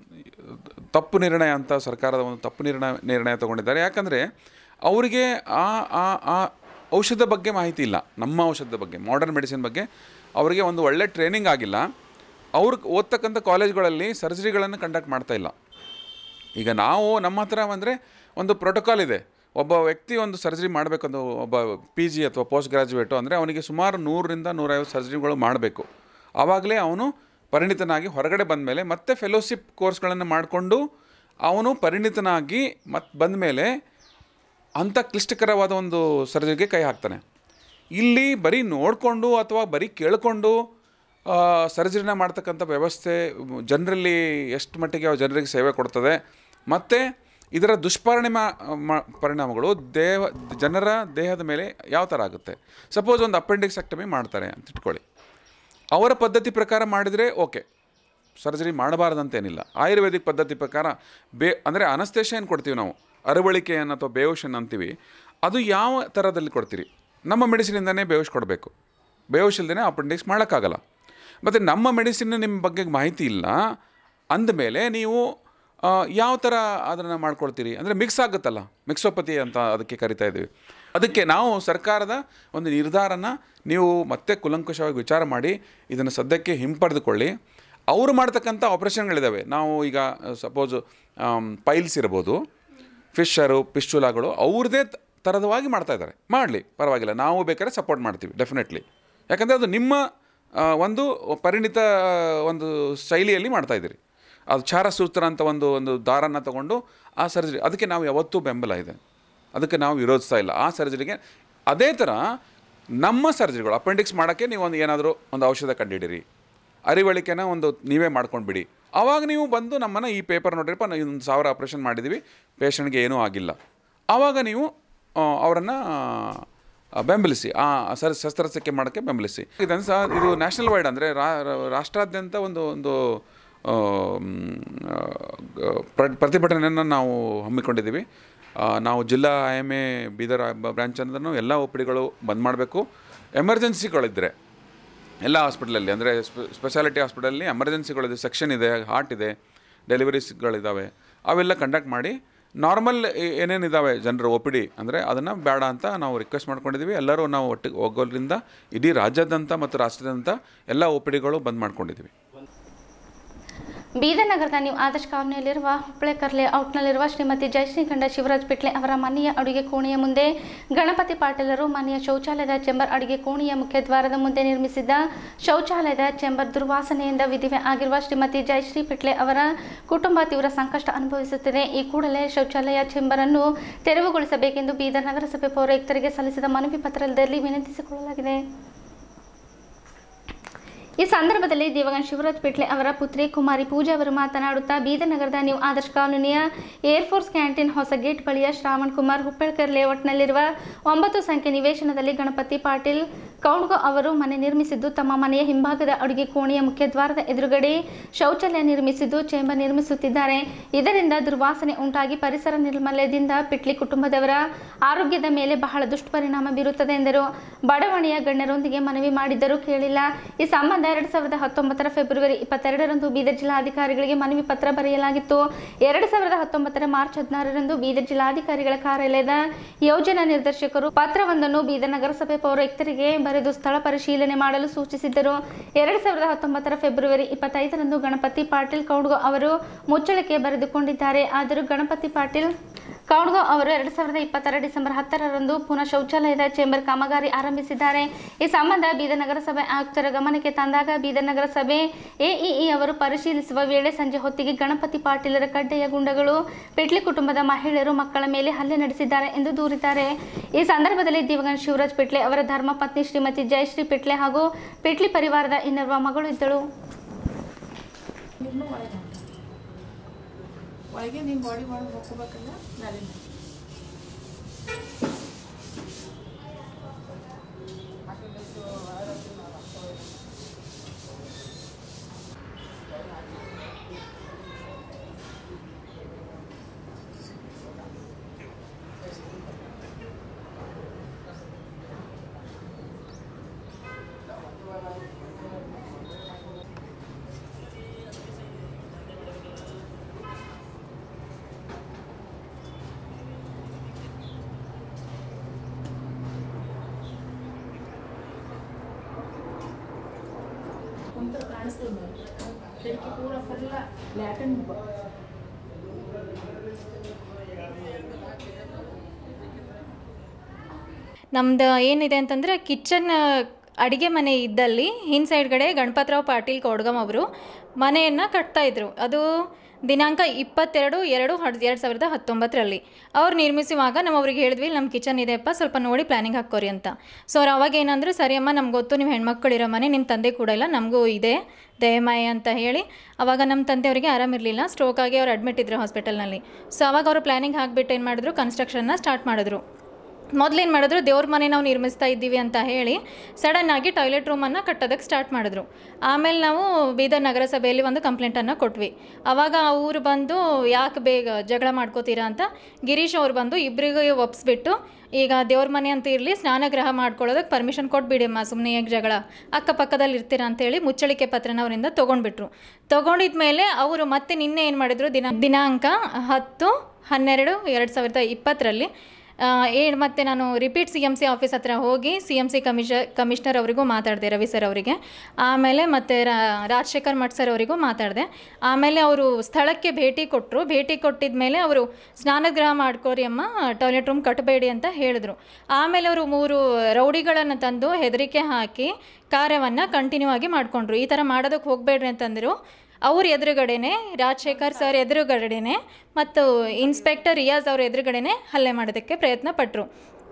ತಪ್ಪು ನಿರ್ಣಯ ಅಂತ ಸರ್ಕಾರದ ಒಂದು ತಪ್ಪು ನಿರ್ಣಯ ನಿರ್ಣಯ ತಗೊಂಡಿದ್ದಾರೆ ಯಾಕಂದರೆ ಅವರಿಗೆ ಆ ಆ ಆ ಔಷಧ ಬಗ್ಗೆ ಮಾಹಿತಿ ಇಲ್ಲ ನಮ್ಮ ಔಷಧದ ಬಗ್ಗೆ ಮಾಡರ್ನ್ ಮೆಡಿಸಿನ್ ಬಗ್ಗೆ ಅವರಿಗೆ ಒಂದು ಒಳ್ಳೆ ಟ್ರೈನಿಂಗ್ ಆಗಿಲ್ಲ ಅವ್ರು ಓದ್ತಕ್ಕಂಥ ಕಾಲೇಜ್ಗಳಲ್ಲಿ ಸರ್ಜರಿಗಳನ್ನು ಕಂಡಕ್ಟ್ ಮಾಡ್ತಾ ಇಲ್ಲ ಈಗ ನಾವು ನಮ್ಮ ಹತ್ರ ಅಂದರೆ ಒಂದು ಪ್ರೋಟೋಕಾಲ್ ಇದೆ ಒಬ್ಬ ವ್ಯಕ್ತಿ ಒಂದು ಸರ್ಜರಿ ಮಾಡಬೇಕಂದು ಒಬ್ಬ ಪಿ ಜಿ ಅಥವಾ ಪೋಸ್ಟ್ ಗ್ರ್ಯಾಜುಯೇಟು ಅಂದರೆ ಅವನಿಗೆ ಸುಮಾರು ನೂರರಿಂದ ನೂರೈವತ್ತು ಸರ್ಜರಿಗಳು ಮಾಡಬೇಕು ಆವಾಗಲೇ ಅವನು ಪರಿಣಿತನಾಗಿ ಹೊರಗಡೆ ಬಂದ ಮೇಲೆ ಮತ್ತೆ ಫೆಲೋಶಿಪ್ ಕೋರ್ಸ್ಗಳನ್ನು ಮಾಡಿಕೊಂಡು ಅವನು ಪರಿಣಿತನಾಗಿ ಮತ್ತೆ ಬಂದ ಮೇಲೆ ಅಂಥ ಕ್ಲಿಷ್ಟಕರವಾದ ಒಂದು ಸರ್ಜರಿಗೆ ಕೈ ಹಾಕ್ತಾನೆ ಇಲ್ಲಿ ಬರೀ ನೋಡಿಕೊಂಡು ಅಥವಾ ಬರೀ ಕೇಳಿಕೊಂಡು ಸರ್ಜರಿನ ಮಾಡ್ತಕ್ಕಂಥ ವ್ಯವಸ್ಥೆ ಜನರಲ್ಲಿ ಎಷ್ಟು ಮಟ್ಟಿಗೆ ಆ ಜನರಿಗೆ ಸೇವೆ ಕೊಡ್ತದೆ ಮತ್ತು ಇದರ ದುಷ್ಪರಿಣಾಮ ಮ- ಪರಿಣಾಮಗಳು ದೇಹ ಜನರ ದೇಹದ ಮೇಲೆ ಯಾವ ಥರ ಆಗುತ್ತೆ ಸಪೋಸ್ ಒಂದು ಅಪೆಂಡಿಕ್ಸ್ ಆಕ್ಟಮಿ ಮಾಡ್ತಾರೆ ಅಂತ ಇಟ್ಕೊಳ್ಳಿ ಅವರ ಪದ್ಧತಿ ಪ್ರಕಾರ ಮಾಡಿದರೆ ಓಕೆ ಸರ್ಜರಿ ಮಾಡಬಾರ್ದಂತೇನಿಲ್ಲ ಆಯುರ್ವೇದಿಕ್ ಪದ್ಧತಿ ಪ್ರಕಾರ ಬೇ ಅಂದರೆ ಅನಸ್ತೇಶ ಏನು ಕೊಡ್ತೀವಿ ನಾವು ಅರವಳಿಕೆಯನ್ನು ಅಥವಾ ಬೇವುಷನ್ ಅಂತೀವಿ ಅದು ಯಾವ ಥರದಲ್ಲಿ ಕೊಡ್ತೀರಿ ನಮ್ಮ ಮೆಡಿಸಿನಿಂದನೇ ಬೇವುಷ್ ಕೊಡಬೇಕು ಬೇವುಷ್ ಇಲ್ದೇ ಅಪೆಂಡಿಕ್ಸ್ ಮಾಡೋಕ್ಕಾಗಲ್ಲ ಮತ್ತು ನಮ್ಮ ಮೆಡಿಸಿನ್ ನಿಮ್ಮ ಬಗ್ಗೆ ಮಾಹಿತಿ ಇಲ್ಲ ಅಂದಮೇಲೆ ನೀವು ಆ, ಯಾವ ಥರ ಅದನ್ನು ಮಾಡ್ಕೊಳ್ತೀರಿ ಅಂದರೆ ಮಿಕ್ಸ್ ಆಗುತ್ತಲ್ಲ ಮಿಕ್ಸೋಪತಿ ಅಂತ ಅದಕ್ಕೆ ಕರಿತಾ ಇದ್ದೀವಿ ಅದಕ್ಕೆ ನಾವು ಸರ್ಕಾರದ ಒಂದು ನಿರ್ಧಾರನ ನೀವು ಮತ್ತೆ ಕುಲಂಕುಷವಾಗಿ ವಿಚಾರ ಮಾಡಿ ಇದನ್ನು ಸದ್ಯಕ್ಕೆ ಹಿಂಪಡೆದುಕೊಳ್ಳಿ ಅವರು ಮಾಡ್ತಕ್ಕಂಥ ಆಪ್ರೇಷನ್ಗಳಿದ್ದಾವೆ ನಾವು ಈಗ ಸಪೋಸು ಪೈಲ್ಸ್ ಇರ್ಬೋದು ಫಿಶರು ಪಿಸ್ಟುಲಾಗಳು ಅವ್ರದ್ದೇ ಥರದವಾಗಿ ಮಾಡ್ತಾ ಇದ್ದಾರೆ ಮಾಡಲಿ ಪರವಾಗಿಲ್ಲ ನಾವು ಬೇಕಾದ್ರೆ ಸಪೋರ್ಟ್ ಮಾಡ್ತೀವಿ ಡೆಫಿನೆಟ್ಲಿ ಯಾಕಂದರೆ ಅದು ನಿಮ್ಮ ಆ, ಒಂದು ಪರಿಣಿತ ಒಂದು ಶೈಲಿಯಲ್ಲಿ ಮಾಡ್ತಾ ಇದ್ದೀರಿ ಅದು ಚಾರಸೂತ್ರ ಅಂತ ಒಂದು ಒಂದು ದಾರನ ತಗೊಂಡು ಆ ಸರ್ಜರಿ ಅದಕ್ಕೆ ನಾವು ಯಾವತ್ತೂ ಬೆಂಬಲ ಇದೆ ಅದಕ್ಕೆ ನಾವು ವಿರೋಧಿಸ್ತಾ ಇಲ್ಲ ಆ ಸರ್ಜರಿಗೆ ಅದೇ ಥರ ನಮ್ಮ ಸರ್ಜರಿಗಳು ಅಪೆಂಡಿಕ್ಸ್ ಮಾಡೋಕ್ಕೆ ನೀವು ಒಂದು ಏನಾದರೂ ಒಂದು ಔಷಧ ಕಂಡುಹಿಡಿರಿ ಅರಿವಳಿಕೆನ ಒಂದು ನೀವೇ ಮಾಡ್ಕೊಂಡ್ಬಿಡಿ ಆವಾಗ ನೀವು ಬಂದು ನಮ್ಮನ್ನು ಈ ಪೇಪರ್ ನೋಡ್ರಿಪ್ಪ ನಾವು ಒಂದು ಸಾವಿರ ಆಪ್ರೇಷನ್ ಮಾಡಿದ್ದೀವಿ ಪೇಷಂಟ್ಗೆ ಏನೂ ಆಗಿಲ್ಲ ಆವಾಗ ನೀವು ಅವರನ್ನು ಬೆಂಬಲಿಸಿ ಆ ಸರ್ ಶಸ್ತ್ರಚಿಕಿತ್ಸೆ ಮಾಡೋಕ್ಕೆ ಬೆಂಬಲಿಸಿ ಇದನ್ನು ಸಹ ಇದು ನ್ಯಾಷನಲ್ ವೈಡ್ ಅಂದರೆ ರಾಷ್ಟ್ರಾದ್ಯಂತ ಒಂದು ಒಂದು ಆ, ಮ್, ಆ, ಪ್ರ- ಪ್ರತಿಭಟನೆಯನ್ನು ನಾವು ಹಮ್ಮಿಕೊಂಡಿದ್ದೀವಿ ಆ, ನಾವು ಜಿಲ್ಲಾ I M A Bidar branch ಅಂದ್ರೂ ಎಲ್ಲ ಒ ಪಿ ಡಿಗಳು ಬಂದ್ ಮಾಡಬೇಕು ಎಮರ್ಜೆನ್ಸಿಗಳಿದ್ದರೆ ಎಲ್ಲ ಹಾಸ್ಪಿಟಲಲ್ಲಿ ಅಂದರೆ ಸ್ಪೆಷಾಲಿಟಿ ಹಾಸ್ಪಿಟಲಲ್ಲಿ ಎಮರ್ಜೆನ್ಸಿಗಳಿದೆ ಸೆಕ್ಷನ್ ಇದೆ ಹಾರ್ಟ್ ಇದೆ ಡೆಲಿವರೀಸ್ಗಳಿದ್ದಾವೆ ಅವೆಲ್ಲ ಕಂಡಕ್ಟ್ ಮಾಡಿ ನಾರ್ಮಲ್ ಏನೇನಿದ್ದಾವೆ ಜನರು ಒ ಪಿ ಡಿ ಅಂದರೆ ಅದನ್ನು ಬೇಡ ಅಂತ ನಾವು ರಿಕ್ವೆಸ್ಟ್ ಮಾಡ್ಕೊಂಡಿದ್ದೀವಿ ಎಲ್ಲರೂ ನಾವು ಒಟ್ಟಿಗೆ ಹೋಗೋದ್ರಿಂದ ಇಡೀ ರಾಜ್ಯಾದ್ಯಂತ ಮತ್ತು ರಾಷ್ಟ್ರದಾದ್ಯಂತ ಎಲ್ಲ ಒ ಪಿ ಡಿಗಳು ಬಂದ್ ಮಾಡ್ಕೊಂಡಿದ್ದೀವಿ ಬೀದರ್ ನಗರದ ನ್ಯೂ ಆದರ್ಶ ಕಾಲೋನಿಯಲ್ಲಿರುವ ಹುಪ್ಪಳೆಕರ್ಲೆ ಔಟ್ನಲ್ಲಿರುವ ಶ್ರೀಮತಿ ಜಯಶ್ರೀ ಗಂಡ ಶಿವರಾಜ್ ಪಿಟ್ಲೆ ಅವರ ಮನೆಯ ಅಡುಗೆ ಕೋಣೆಯ ಮುಂದೆ ಗಣಪತಿ ಪಾಟೀಲರು ಮನೆಯ ಶೌಚಾಲಯದ ಚೆಂಬರ್ ಅಡುಗೆ ಕೋಣೆಯ ಮುಖ್ಯದ್ವಾರದ ಮುಂದೆ ನಿರ್ಮಿಸಿದ್ದ ಶೌಚಾಲಯದ ಚೆಂಬರ್ ದುರ್ವಾಸನೆಯಿಂದ ವಿಧಿವೆ ಆಗಿರುವ ಶ್ರೀಮತಿ ಜಯಶ್ರೀ ಪಿಟ್ಲೆ ಅವರ ಕುಟುಂಬ ತೀವ್ರ ಸಂಕಷ್ಟ ಅನುಭವಿಸುತ್ತಿದೆ ಈ ಕೂಡಲೇ ಶೌಚಾಲಯ ಚೆಂಬರ್ ಅನ್ನು ತೆರವುಗೊಳಿಸಬೇಕೆಂದು ಬೀದರ್ ನಗರಸಭೆ ಪೌರಾಯುಕ್ತರಿಗೆ ಸಲ್ಲಿಸಿದ ಮನವಿ ಪತ್ರದಲ್ಲಿ ವಿನಂತಿಸಿಕೊಳ್ಳಲಾಗಿದೆ ಈ ಸಂದರ್ಭದಲ್ಲಿ ದೇವಗನ್ ಶಿವರಾಜ್ ಪಿಟ್ಲೆ ಅವರ ಪುತ್ರಿ ಕುಮಾರಿ ಪೂಜಾ ಅವರು ಮಾತನಾಡುತ್ತಾ ಬೀದರ್ ನಗರದ ನ್ಯೂ ಆದರ್ಶ ಕಾಲೋನಿಯ ಏರ್ಫೋರ್ಸ್ ಕ್ಯಾಂಟೀನ್ ಹೊಸ ಗೇಟ್ ಬಳಿಯ ಶ್ರಾವಣ್ ಕುಮಾರ್ ಹುಪ್ಪಳ್ಕರ್ ಲೇಔಟ್ನಲ್ಲಿರುವ ಒಂಬತ್ತು ಸಂಖ್ಯೆ ನಿವೇಶನದಲ್ಲಿ ಗಣಪತಿ ಪಾಟೀಲ್ ಕೌಂಡ್ಗೋ ಅವರು ಮನೆ ನಿರ್ಮಿಸಿದ್ದು ತಮ್ಮ ಮನೆಯ ಹಿಂಭಾಗದ ಅಡುಗೆ ಕೋಣೆಯ ಮುಖ್ಯದ್ವಾರದ ಎದುರುಗಡೆ ಶೌಚಾಲಯ ನಿರ್ಮಿಸಿದ್ದು ಚೇಂಬರ್ ನಿರ್ಮಿಸುತ್ತಿದ್ದಾರೆ ಇದರಿಂದ ದುರ್ವಾಸನೆ ಉಂಟಾಗಿ ಪರಿಸರ ನಿರ್ಮಲ್ಯದಿಂದ ಪಿಟ್ಲಿ ಕುಟುಂಬದವರ ಆರೋಗ್ಯದ ಮೇಲೆ ಬಹಳ ದುಷ್ಪರಿಣಾಮ ಬೀರುತ್ತದೆ ಎಂದರು ಬಡಾವಣೆಯ ಗಣ್ಯರೊಂದಿಗೆ ಮನವಿ ಮಾಡಿದ್ದರೂ ಕೇಳಿಲ್ಲ ಈ ಸಂಬಂಧ ಎರಡು ಸಾವಿರದ ಹತ್ತೊಂಬತ್ತರ ಫೆಬ್ರವರಿ ಇಪ್ಪತ್ತೆರಡರಂದು ಬೀದರ್ ಜಿಲ್ಲಾಧಿಕಾರಿಗಳಿಗೆ ಮನವಿ ಪತ್ರ ಬರೆಯಲಾಗಿತ್ತು ಎರಡು ಸಾವಿರದ ಹತ್ತೊಂಬತ್ತರ ಮಾರ್ಚ್ ಹದಿನಾರರಂದು ಬೀದರ್ ಜಿಲ್ಲಾಧಿಕಾರಿಗಳ ಕಾರ್ಯಾಲಯದ ಯೋಜನಾ ನಿರ್ದೇಶಕರು ಪತ್ರವೊಂದನ್ನು ಬೀದರ್ ನಗರಸಭೆ ಪೌರಾಯುಕ್ತರಿಗೆ ಬರೆದು ಸ್ಥಳ ಪರಿಶೀಲನೆ ಮಾಡಲು ಸೂಚಿಸಿದ್ದರು ಎರಡು ಸಾವಿರದ ಹತ್ತೊಂಬತ್ತರ ಫೆಬ್ರವರಿ ಇಪ್ಪತ್ತೈದರಂದು ಗಣಪತಿ ಪಾಟೀಲ್ ಕೌಡ್ಗೋ ಅವರು ಮುಚ್ಚಳಿಕೆ ಬರೆದುಕೊಂಡಿದ್ದಾರೆ ಆದರೂ ಗಣಪತಿ ಪಾಟೀಲ್ ಕೌಡ್ಗೋ ಅವರು ಎರಡು ಸಾವಿರದ ಇಪ್ಪತ್ತರ ಡಿಸೆಂಬರ್ ಹತ್ತರರಂದು ಪುನಃ ಶೌಚಾಲಯದ ಚೇಂಬರ್ ಕಾಮಗಾರಿ ಆರಂಭಿಸಿದ್ದಾರೆ ಈ ಸಂಬಂಧ ಬೀದರ್ ನಗರಸಭೆ ಆಯುಕ್ತರ ಗಮನಕ್ಕೆ ತಂದಾಗ ಬೀದರ್ ನಗರಸಭೆ ಎಇಇ ಅವರು ಪರಿಶೀಲಿಸುವ ವೇಳೆ ಸಂಜೆ ಹೊತ್ತಿಗೆ ಗಣಪತಿ ಪಾಟೀಲರ ಕಡ್ಡೆಯ ಗುಂಡಗಳು ಪಿಟ್ಲಿ ಕುಟುಂಬದ ಮಹಿಳೆಯರು ಮಕ್ಕಳ ಮೇಲೆ ಹಲ್ಲೆ ನಡೆಸಿದ್ದಾರೆ ಎಂದು ದೂರಿದ್ದಾರೆ ಈ ಸಂದರ್ಭದಲ್ಲಿ ದಿವಂಗತ ಶಿವರಾಜ್ ಪಿಟ್ಲೆ ಅವರ ಧರ್ಮ ಪತ್ನಿ ಶ್ರೀಮತಿ ಜಯಶ್ರೀ ಪಿಟ್ಲೆ ಹಾಗೂ ಪಿಟ್ಲಿ ಪರಿವಾರದ ಇನ್ನೋರ್ವ ಮಗಳು ಇದ್ದಳು ನೀರ್ನು ಒಳಗೆ ಹಾಕು. ಒಳಗೆ ನೀವು ಬಾಡಿ ಒಳಗೆ ಹೋಗ್ಕೋಬೇಕಲ್ಲ ನಾಳೆ ಕುಂತ್ರ ಕಾಣಿಸ್ತದೆ ನೋಡಿ ಕಿಟಕಿ ಪೂರ ಫುಲ್ಲ ಲ್ಯಾಟಿನ್ ನಮ್ದು ಏನಿದೆ ಅಂತಂದರೆ ಕಿಚನ್ ಅಡುಗೆ ಮನೆ ಇದ್ದಲ್ಲಿ ಹಿನ್ ಸೈಡ್ಗಡೆ ಗಣಪತರಾವ್ ಪಾಟೀಲ್ ಕೌಡ್ಗಮ್ ಅವರು ಮನೆಯನ್ನು ಕಟ್ತಾಯಿದ್ರು ಅದು ದಿನಾಂಕ ಇಪ್ಪತ್ತೆರಡು ಎರಡು ಹಡ್ ಎರಡು ಸಾವಿರದ ಹತ್ತೊಂಬತ್ತರಲ್ಲಿ ಅವ್ರು ನಿರ್ಮಿಸುವಾಗ ನಾವು ಅವ್ರಿಗೆ ಹೇಳಿದ್ವಿ ನಮ್ಮ ಕಿಚನ್ ಇದೆಯಪ್ಪ ಸ್ವಲ್ಪ ನೋಡಿ ಪ್ಲ್ಯಾನಿಂಗ್ ಹಾಕೋರಿ ಅಂತ ಸೊ ಅವ್ರು ಅವಾಗ ಏನಂದ್ರು ಸರಿ ಅಮ್ಮ ನಮ್ಗೆ ಗೊತ್ತು ನೀವು ಹೆಣ್ಮಕ್ಳಿರೋ ಮನೆ ನಿಮ್ಮ ತಂದೆ ಕೂಡ ಇಲ್ಲ ನಮಗೂ ಇದೆ ದಯಮಾಯ ಅಂತ ಹೇಳಿ ಅವಾಗ ನಮ್ಮ ತಂದೆಯವರಿಗೆ ಆರಾಮಿರಲಿಲ್ಲ ಸ್ಟ್ರೋಕ್ ಆಗಿ ಅವ್ರು ಅಡ್ಮಿಟ್ ಇದ್ರು ಹಾಸ್ಪಿಟಲ್ನಲ್ಲಿ ಸೊ ಅವಾಗ ಅವರು ಪ್ಲ್ಯಾನಿಂಗ್ ಹಾಕ್ಬಿಟ್ಟು ಏನು ಮಾಡಿದ್ರು ಕನ್ಸ್ಟ್ರಕ್ಷನ್ನ ಸ್ಟಾರ್ಟ್ ಮಾಡಿದ್ರು ಮೊದಲೇನು ಮಾಡಿದ್ರು ದೇವ್ರ ಮನೆ ನಾವು ನಿರ್ಮಿಸ್ತಾ ಇದ್ದೀವಿ ಅಂತ ಹೇಳಿ ಸಡನ್ನಾಗಿ ಟಾಯ್ಲೆಟ್ ರೂಮನ್ನು ಕಟ್ಟೋದಕ್ಕೆ ಸ್ಟಾರ್ಟ್ ಮಾಡಿದ್ರು ಆಮೇಲೆ ನಾವು ಬೀದರ್ ನಗರಸಭೆಯಲ್ಲಿ ಒಂದು ಕಂಪ್ಲೇಂಟನ್ನು ಕೊಟ್ವಿ ಆವಾಗ ಅವರು ಬಂದು ಯಾಕೆ ಬೇಗ ಜಗಳ ಮಾಡ್ಕೋತೀರಾ ಅಂತ ಗಿರೀಶ್ ಅವ್ರು ಬಂದು ಇಬ್ಬರಿಗೂ ಒಪ್ಪಿಸ್ಬಿಟ್ಟು ಈಗ ದೇವ್ರ ಮನೆ ಅಂತ ಇರಲಿ ಸ್ನಾನಗೃಹ ಮಾಡ್ಕೊಳ್ಳೋದಕ್ಕೆ ಪರ್ಮಿಷನ್ ಕೊಟ್ಬಿಡಿಮ್ಮ ಸುಮ್ಮನೆ ಯಾಕೆ ಜಗಳ ಅಕ್ಕಪಕ್ಕದಲ್ಲಿ ಇರ್ತೀರಾ ಅಂತೇಳಿ ಮುಚ್ಚಳಿಕೆ ಪತ್ರನ ಅವರಿಂದ ತೊಗೊಂಡ್ಬಿಟ್ರು ತೊಗೊಂಡಿದ್ಮೇಲೆ ಅವರು ಮತ್ತೆ ನಿನ್ನೆ ಏನು ಮಾಡಿದ್ರು ದಿನ ದಿನಾಂಕ ಹತ್ತು ಹನ್ನೆರಡು ಎರಡು ಸಾವಿರದ ಇಪ್ಪತ್ತರಲ್ಲಿ ಏನು ಮತ್ತೆ ನಾನು repeat C M C office ಹತ್ರ ಹೋಗಿ ಸಿ ಎಮ್ ಸಿ ಕಮಿಷ ಕಮಿಷನರ್ ಅವರಿಗೂ ಮಾತಾಡಿದೆ ರವಿ ಸರ್ ಅವರಿಗೆ ಆಮೇಲೆ ಮತ್ತು ರಾಜಶೇಖರ್ ಮಠ್ ಸರ್ ಅವರಿಗೂ ಮಾತಾಡಿದೆ ಆಮೇಲೆ ಅವರು ಸ್ಥಳಕ್ಕೆ ಭೇಟಿ ಕೊಟ್ಟರು ಭೇಟಿ ಕೊಟ್ಟಿದ ಮೇಲೆ ಅವರು ಸ್ನಾನಗೃಹ ಮಾಡ್ಕೋರಿ ಅಮ್ಮ ಟಾಯ್ಲೆಟ್ ರೂಮ್ ಕಟ್ಟಬೇಡಿ ಅಂತ ಹೇಳಿದ್ರು ಆಮೇಲೆ ಅವರು ಮೂರು ರೌಡಿಗಳನ್ನು ತಂದು ಹೆದರಿಕೆ ಹಾಕಿ ಕಾರ್ಯವನ್ನು ಕಂಟಿನ್ಯೂ ಆಗಿ ಮಾಡಿಕೊಂಡ್ರು ಈ ಥರ ಮಾಡೋದಕ್ಕೆ ಹೋಗಬೇಡ್ರಿ ಅಂತಂದರು ಅವ್ರ ಎದುರುಗಡೆನೆ ರಾಜಶೇಖರ್ ಸರ್ ಎದುರುಗಡೆನೆ ಮತ್ತು ಇನ್ಸ್ಪೆಕ್ಟರ್ ರಿಯಾಜ್ ಅವ್ರ ಎದುರುಗಡೆನೆ ಹಲ್ಲೆ ಮಾಡೋದಕ್ಕೆ ಪ್ರಯತ್ನ ಪಟ್ಟರು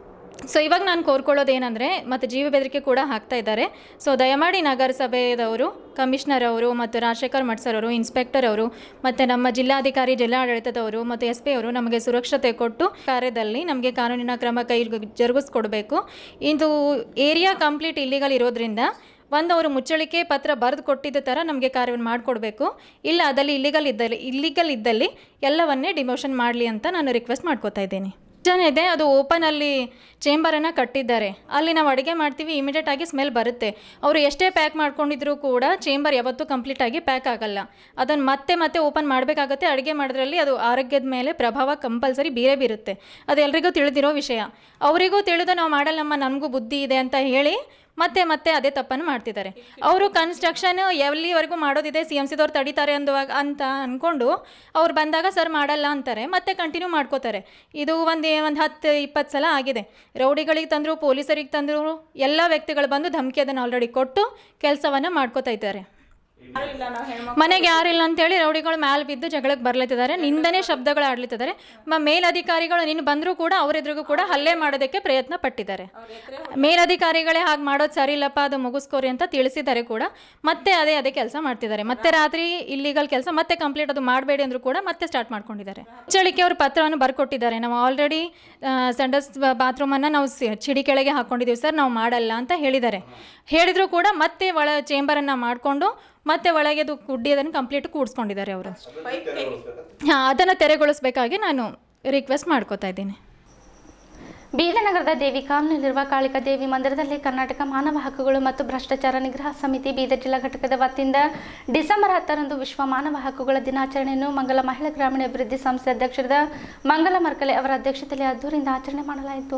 ಸೊ ಇವಾಗ ನಾನು ಕೋರ್ಕೊಳ್ಳೋದು ಏನಂದರೆ ಮತ್ತು ಜೀವ ಬೆದರಿಕೆ ಕೂಡ ಹಾಕ್ತಾ ಇದ್ದಾರೆ ಸೊ ದಯಮಾಡಿ ನಗರಸಭೆಯವರು ಕಮಿಷನರ್ ಅವರು ಮತ್ತು ರಾಜಶೇಖರ್ ಮಠ್ ಸರ್ ಅವರು ಇನ್ಸ್ಪೆಕ್ಟರ್ ಅವರು ಮತ್ತು ನಮ್ಮ ಜಿಲ್ಲಾಧಿಕಾರಿ ಜಿಲ್ಲಾಡಳಿತದವರು ಮತ್ತು ಎಸ್ ಪಿ ಅವರು ನಮಗೆ ಸುರಕ್ಷತೆ ಕೊಟ್ಟು ಕಾರ್ಯದಲ್ಲಿ ನಮಗೆ ಕಾನೂನಿನ ಕ್ರಮ ಕೈ ಜರುಗಿಸ್ಕೊಡ್ಬೇಕು ಇದು ಏರಿಯಾ ಕಂಪ್ಲೀಟ್ ಇಲ್ಲಿಗಲ್ ಇರೋದ್ರಿಂದ ಒಂದು ಅವರು ಮುಚ್ಚಳಿಕೆ ಪತ್ರ ಬರೆದು ಕೊಟ್ಟಿದ್ದ ಥರ ನಮಗೆ ಕಾರ್ಯವನ್ನು ಮಾಡಿಕೊಡ್ಬೇಕು ಇಲ್ಲ ಅದಲ್ಲಿ ಇಲ್ಲಿಗಲ್ ಇದ್ದಲ್ಲಿ ಇಲ್ಲಿಗಲ್ ಇದ್ದಲ್ಲಿ ಎಲ್ಲವನ್ನೇ ಡಿಮೋಷನ್ ಮಾಡಲಿ ಅಂತ ನಾನು ರಿಕ್ವೆಸ್ಟ್ ಮಾಡ್ಕೋತಾ ಇದ್ದೀನಿ ಜನ ಇದೆ ಅದು ಓಪನ್ ಅಲ್ಲಿ ಚೇಂಬರನ್ನು ಕಟ್ಟಿದ್ದಾರೆ ಅಲ್ಲಿ ನಾವು ಅಡುಗೆ ಮಾಡ್ತೀವಿ ಇಮಿಡಿಯೇಟ್ ಆಗಿ ಸ್ಮೆಲ್ ಬರುತ್ತೆ ಅವರು ಎಷ್ಟೇ ಪ್ಯಾಕ್ ಮಾಡ್ಕೊಂಡಿದ್ರು ಕೂಡ ಚೇಂಬರ್ ಯಾವತ್ತೂ ಕಂಪ್ಲೀಟ್ ಆಗಿ ಪ್ಯಾಕ್ ಆಗಲ್ಲ ಅದನ್ನು ಮತ್ತೆ ಮತ್ತೆ ಓಪನ್ ಮಾಡಬೇಕಾಗತ್ತೆ ಅಡುಗೆ ಮಾಡೋದ್ರಲ್ಲಿ ಅದು ಆರೋಗ್ಯದ ಮೇಲೆ ಪ್ರಭಾವ ಕಂಪಲ್ಸರಿ ಬೀರೇ ಬೀರುತ್ತೆ ಅದು ಎಲ್ರಿಗೂ ತಿಳಿದಿರೋ ವಿಷಯ ಅವರಿಗೂ ತಿಳಿದು ನಾವು ಮಾಡಲ್ಲಮ್ಮ ನನಗೂ ಬುದ್ಧಿ ಇದೆ ಅಂತ ಹೇಳಿ ಮತ್ತೆ ಮತ್ತೆ ಅದೇ ತಪ್ಪನ್ನು ಮಾಡ್ತಿದ್ದಾರೆ ಅವರು ಕನ್ಸ್ಟ್ರಕ್ಷನ್ ಎಲ್ಲಿವರೆಗೂ ಮಾಡೋದಿದೆ ಸಿ ಎಮ್ ಸಿದವ್ರು ತಡೀತಾರೆ ಅಂದುವಾಗ ಅಂತ ಅಂದ್ಕೊಂಡು ಅವ್ರು ಬಂದಾಗ ಸರ್ ಮಾಡಲ್ಲ ಅಂತಾರೆ ಮತ್ತೆ ಕಂಟಿನ್ಯೂ ಮಾಡ್ಕೋತಾರೆ ಇದು ಒಂದು ಒಂದು ಹತ್ತು ಇಪ್ಪತ್ತು ಸಲ ಆಗಿದೆ ರೌಡಿಗಳಿಗೆ ತಂದರು ಪೊಲೀಸರಿಗೆ ತಂದರು ಎಲ್ಲ ವ್ಯಕ್ತಿಗಳು ಬಂದು ಧಮಕಿ ಅದನ್ನು ಆಲ್ರೆಡಿ ಕೊಟ್ಟು ಕೆಲಸವನ್ನು ಮಾಡ್ಕೋತಾ ಇದ್ದಾರೆ ಮನೆಗೆ ಯಾರಿಲ್ಲ ಅಂತೇಳಿ ರೌಡಿಗಳು ಮ್ಯಾಲೆ ಬಿದ್ದು ಜಗಳಕ್ಕೆ ಬರ್ಲತ್ತಿದ್ದಾರೆ ನಿಂದನೆ ಶಬ್ದಗಳು ಆಡ್ಲಿತ್ತಿದ್ದಾರೆ ಮ ಮೇಲಧಿಕಾರಿಗಳು ನಿನ್ನ ಬಂದರೂ ಕೂಡ ಅವರೆದ್ರಿಗೂ ಕೂಡ ಹಲ್ಲೆ ಮಾಡೋದಕ್ಕೆ ಪ್ರಯತ್ನ ಪಟ್ಟಿದ್ದಾರೆ ಮೇಲಧಿಕಾರಿಗಳೇ ಹಾಗೆ ಮಾಡೋದು ಸರಿ ಇಲ್ಲಪ್ಪ ಅದು ಮುಗಿಸ್ಕೋರಿ ಅಂತ ತಿಳಿಸಿದ್ದಾರೆ ಕೂಡ ಮತ್ತೆ ಅದೇ ಅದೇ ಕೆಲಸ ಮಾಡ್ತಿದ್ದಾರೆ ಮತ್ತೆ ರಾತ್ರಿ ಇಲ್ಲಿಗಲ್ ಕೆಲಸ ಮತ್ತೆ ಕಂಪ್ಲೀಟ್ ಅದು ಮಾಡಬೇಡಿ ಅಂದರೂ ಕೂಡ ಮತ್ತೆ ಸ್ಟಾರ್ಟ್ ಮಾಡ್ಕೊಂಡಿದ್ದಾರೆ ಚಳಿಕೆ ಅವರು ಪತ್ರವನ್ನು ಬರ್ಕೊಟ್ಟಿದ್ದಾರೆ ನಾವು ಆಲ್ರೆಡಿ ಸಂಡಸ್ ಬಾತ್ರೂಮನ್ನು ನಾವು ಸಿ- ಚಿಡಿ ಕೆಳಗೆ ಹಾಕ್ಕೊಂಡಿದ್ದೀವಿ ಸರ್ ನಾವು ಮಾಡಲ್ಲ ಅಂತ ಹೇಳಿದ್ದಾರೆ ಹೇಳಿದರೂ ಕೂಡ ಮತ್ತೆ ಒಳ ಚೇಂಬರನ್ನು ಮಾಡಿಕೊಂಡು ಮತ್ತೆ ಒಳಗೆ ಅದು ಗುಡ್ಡಿ ಅದನ್ನು ಕಂಪ್ಲೀಟ್ ಕೂಡಿಸ್ಕೊಂಡಿದ್ದಾರೆ ಅವರು ಹಾಂ ಅದನ್ನು ತೆರೆಗೊಳಿಸ್ಬೇಕಾಗಿ ನಾನು ರಿಕ್ವೆಸ್ಟ್ ಮಾಡ್ಕೋತಾ ಇದ್ದೀನಿ ಬೀದನಗರದ ದೇವಿ ಕಾಲೋನಿಯಲ್ಲಿರುವ ಕಾಳಿಕಾ ದೇವಿ ಮಂದಿರದಲ್ಲಿ ಕರ್ನಾಟಕ ಮಾನವ ಹಕ್ಕುಗಳು ಮತ್ತು ಭ್ರಷ್ಟಾಚಾರ ನಿಗ್ರಹ ಸಮಿತಿ ಬೀದರ್ ಜಿಲ್ಲಾ ಘಟಕದ ವತಿಯಿಂದ ಡಿಸೆಂಬರ್ ಹತ್ತರಂದು ವಿಶ್ವ ಮಾನವ ಹಕ್ಕುಗಳ ದಿನಾಚರಣೆಯನ್ನು ಮಂಗಲ ಮಹಿಳಾ ಗ್ರಾಮೀಣ ಅಭಿವೃದ್ಧಿ ಸಂಸ್ಥೆ ಅಧ್ಯಕ್ಷರಾದ ಮಂಗಲ ಮರ್ಕಲೆ ಅವರ ಅಧ್ಯಕ್ಷತೆಯಲ್ಲಿ ಅದ್ದೂರಿಂದ ಆಚರಣೆ ಮಾಡಲಾಯಿತು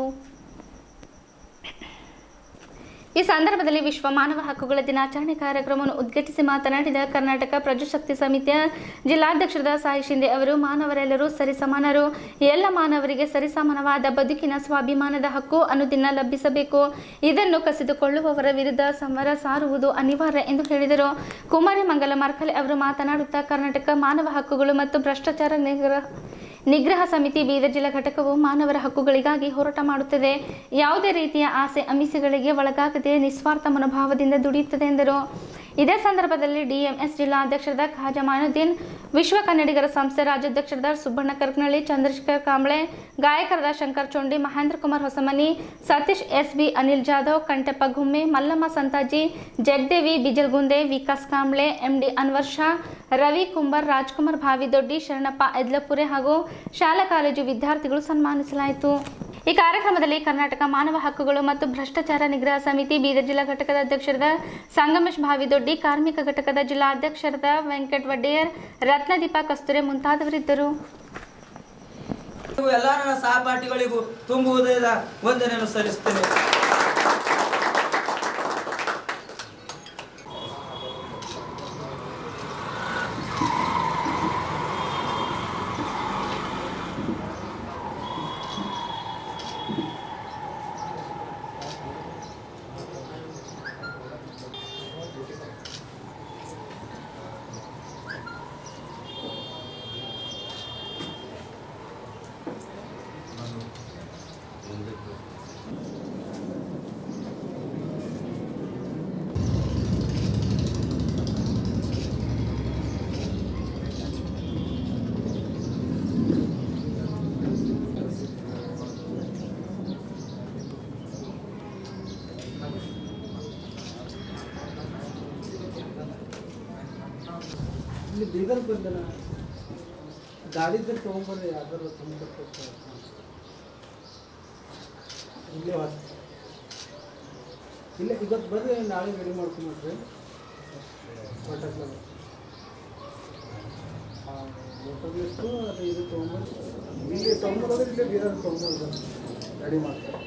ಈ ಸಂದರ್ಭದಲ್ಲಿ ವಿಶ್ವ ಮಾನವ ಹಕ್ಕುಗಳ ದಿನಾಚರಣೆ ಕಾರ್ಯಕ್ರಮವನ್ನು ಉದ್ಘಾಟಿಸಿ ಮಾತನಾಡಿದ ಕರ್ನಾಟಕ ಪ್ರಜಾಶಕ್ತಿ ಸಮಿತಿಯ ಜಿಲ್ಲಾಧ್ಯಕ್ಷರಾದ ಸಾಯಿ ಶಿಂದೆ ಅವರು ಮಾನವರೆಲ್ಲರೂ ಸರಿಸಮಾನರು ಎಲ್ಲ ಮಾನವರಿಗೆ ಸರಿಸಮಾನವಾದ ಬದುಕಿನ ಸ್ವಾಭಿಮಾನದ ಹಕ್ಕು ಅನುದಿನ ಲಭಿಸಬೇಕು ಇದನ್ನು ಕಸಿದುಕೊಳ್ಳುವವರ ವಿರುದ್ಧ ಸಮರ ಸಾರುವುದು ಅನಿವಾರ್ಯ ಎಂದು ಹೇಳಿದರು ಕುಮಾರಿ ಮಂಗಲ ಮರ್ಕಲೆ ಅವರು ಮಾತನಾಡುತ್ತಾ ಕರ್ನಾಟಕ ಮಾನವ ಹಕ್ಕುಗಳು ಮತ್ತು ಭ್ರಷ್ಟಾಚಾರ ನಿಗ್ರಹ ನಿಗ್ರಹ ಸಮಿತಿ ಬೀದರ್ ಜಿಲ್ಲಾ ಘಟಕವು ಮಾನವರ ಹಕ್ಕುಗಳಿಗಾಗಿ ಹೋರಾಟ ಮಾಡುತ್ತದೆ ಯಾವುದೇ ರೀತಿಯ ಆಸೆ ಅಮಿಸಿಗಳಿಗೆ ಒಳಗಾಗದೆ ನಿಸ್ವಾರ್ಥ ಮನೋಭಾವದಿಂದ ದುಡಿಯುತ್ತದೆ ಎಂದರು ಇದೇ ಸಂದರ್ಭದಲ್ಲಿ ಡಿಎಂಎಸ್ ಜಿಲ್ಲಾಧ್ಯಕ್ಷರಾದ ಖಾಜಾ ಮಾನುದ್ದೀನ್ ವಿಶ್ವ ಕನ್ನಡಿಗರ ಸಂಸ್ಥೆ ರಾಜ್ಯಾಧ್ಯಕ್ಷರಾದ ಸುಬ್ಬಣ್ಣ ಕರ್ಕನಳ್ಳಿ ಚಂದ್ರಶೇಖರ್ ಕಾಂಬ್ಳೆ ಗಾಯಕರಾದ Shankar Chondi Mahendra Kumar Hosamani Satish S B Anil Jadhav Kanteppa Gumme Mallamma Santaji Jagadevi Bijalgunde Vikas Kamble M D Anwar Shah Ravi Kumbar Rajkumar Bhavidoddi Sharanappa Edlapure ಹಾಗೂ ಶಾಲಾ ಕಾಲೇಜು ವಿದ್ಯಾರ್ಥಿಗಳು ಸನ್ಮಾನಿಸಲಾಯಿತು ಈ ಕಾರ್ಯಕ್ರಮದಲ್ಲಿ ಕರ್ನಾಟಕ ಮಾನವ ಹಕ್ಕುಗಳು ಮತ್ತು ಭ್ರಷ್ಟಾಚಾರ ನಿಗ್ರಹ ಸಮಿತಿ ಬೀದರ್ ಜಿಲ್ಲಾ ಘಟಕದ ಅಧ್ಯಕ್ಷರಾದ ಸಂಗಮೇಶ್ ಭಾವಿದೊಡ್ಡಿ ಕಾರ್ಮಿಕ ಘಟಕದ ಜಿಲ್ಲಾ ಅಧ್ಯಕ್ಷರಾದ ವೆಂಕಟ್ ವಡ್ಡೇಯರ್ ರತ್ನದೀಪ ಕಸ್ತೂರೆ ಮುಂತಾದವರಿದ್ದರು ಎಲ್ಲ ನನ್ನ ಸಹಪಾಠಿಗಳಿಗೂ ತುಂಬುವುದರ ವಂದನೆಯನ್ನು ಸಲ್ಲಿಸುತ್ತೇನೆ ಇಲ್ಲಿ ಬೀದರ್ ಬಂದನ ಗಾಡಿದ್ರೆ ತೊಗೊಂಬರ್ರಿ ಯಾವ್ದಾರು ತಂದ್ಕೊಟ್ಟು ಇಲ್ಲೇ ವಾಸ ಇಲ್ಲ ಇವತ್ತು ಬರ್ರಿ ನಾಳೆ ರೆಡಿ ಮಾಡ್ಕೊಂಬಿಟ್ರಿ ವಾಟರ್ ವಾಟರ್ ಲಿಸ್ಟು ಅದು ಇದು ತೊಗೊಂಬರ್ರಿ ಇಲ್ಲಿ ತೊಗೊಂಬರೋದ್ರೆ ಇಲ್ಲೇ ಬೀದರ್ ತೊಗೊಂಬರ್ದು ರೆಡಿ ಮಾಡ್ತಾರೆ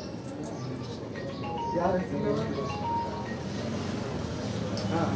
ಯಾರ ಹೆಸರು ಹಾಂ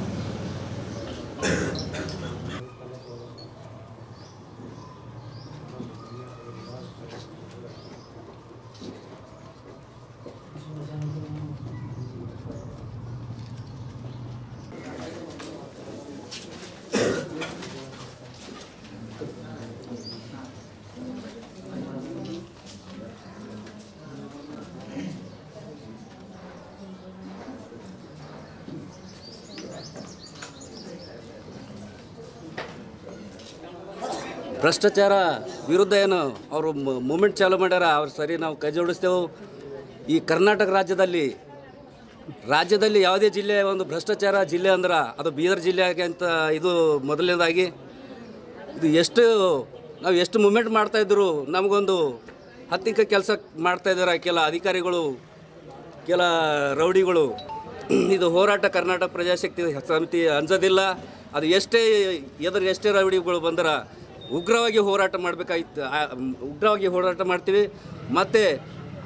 ಭ್ರಷ್ಟಾಚಾರ ವಿರುದ್ಧ ಏನು ಅವರು ಮೂಮೆಂಟ್ ಚಾಲೂ ಮಾಡ್ಯಾರ ಅವ್ರು ಸರಿ ನಾವು ಕೈ ಜೋಡಿಸ್ತೇವೆ ಈ ಕರ್ನಾಟಕ ರಾಜ್ಯದಲ್ಲಿ ರಾಜ್ಯದಲ್ಲಿ ಯಾವುದೇ ಜಿಲ್ಲೆ ಒಂದು ಭ್ರಷ್ಟಾಚಾರ ಜಿಲ್ಲೆ ಅಂದ್ರೆ ಅದು ಬೀದರ್ ಜಿಲ್ಲೆಗೆ ಅಂತ ಇದು ಮೊದಲನೇದಾಗಿ ಇದು ಎಷ್ಟು ನಾವು ಎಷ್ಟು ಮೂಮೆಂಟ್ ಮಾಡ್ತಾಯಿದ್ರು ನಮಗೊಂದು ಹತ್ತಿಕ ಕೆಲಸ ಮಾಡ್ತಾಯಿದ್ದಾರೆ ಕೆಲ ಅಧಿಕಾರಿಗಳು ಕೆಲ ರೌಡಿಗಳು ಇದು ಹೋರಾಟ ಕರ್ನಾಟಕ ಪ್ರಜಾಶಕ್ತಿ ಸಮಿತಿ ಅಂಜೋದಿಲ್ಲ ಅದು ಎಷ್ಟೇ ಎದುರು ಎಷ್ಟೇ ರೌಡಿಗಳು ಬಂದ್ರೆ ಉಗ್ರವಾಗಿ ಹೋರಾಟ ಮಾಡಬೇಕಾಗಿತ್ತು ಉಗ್ರವಾಗಿ ಹೋರಾಟ ಮಾಡ್ತೀವಿ ಮತ್ತು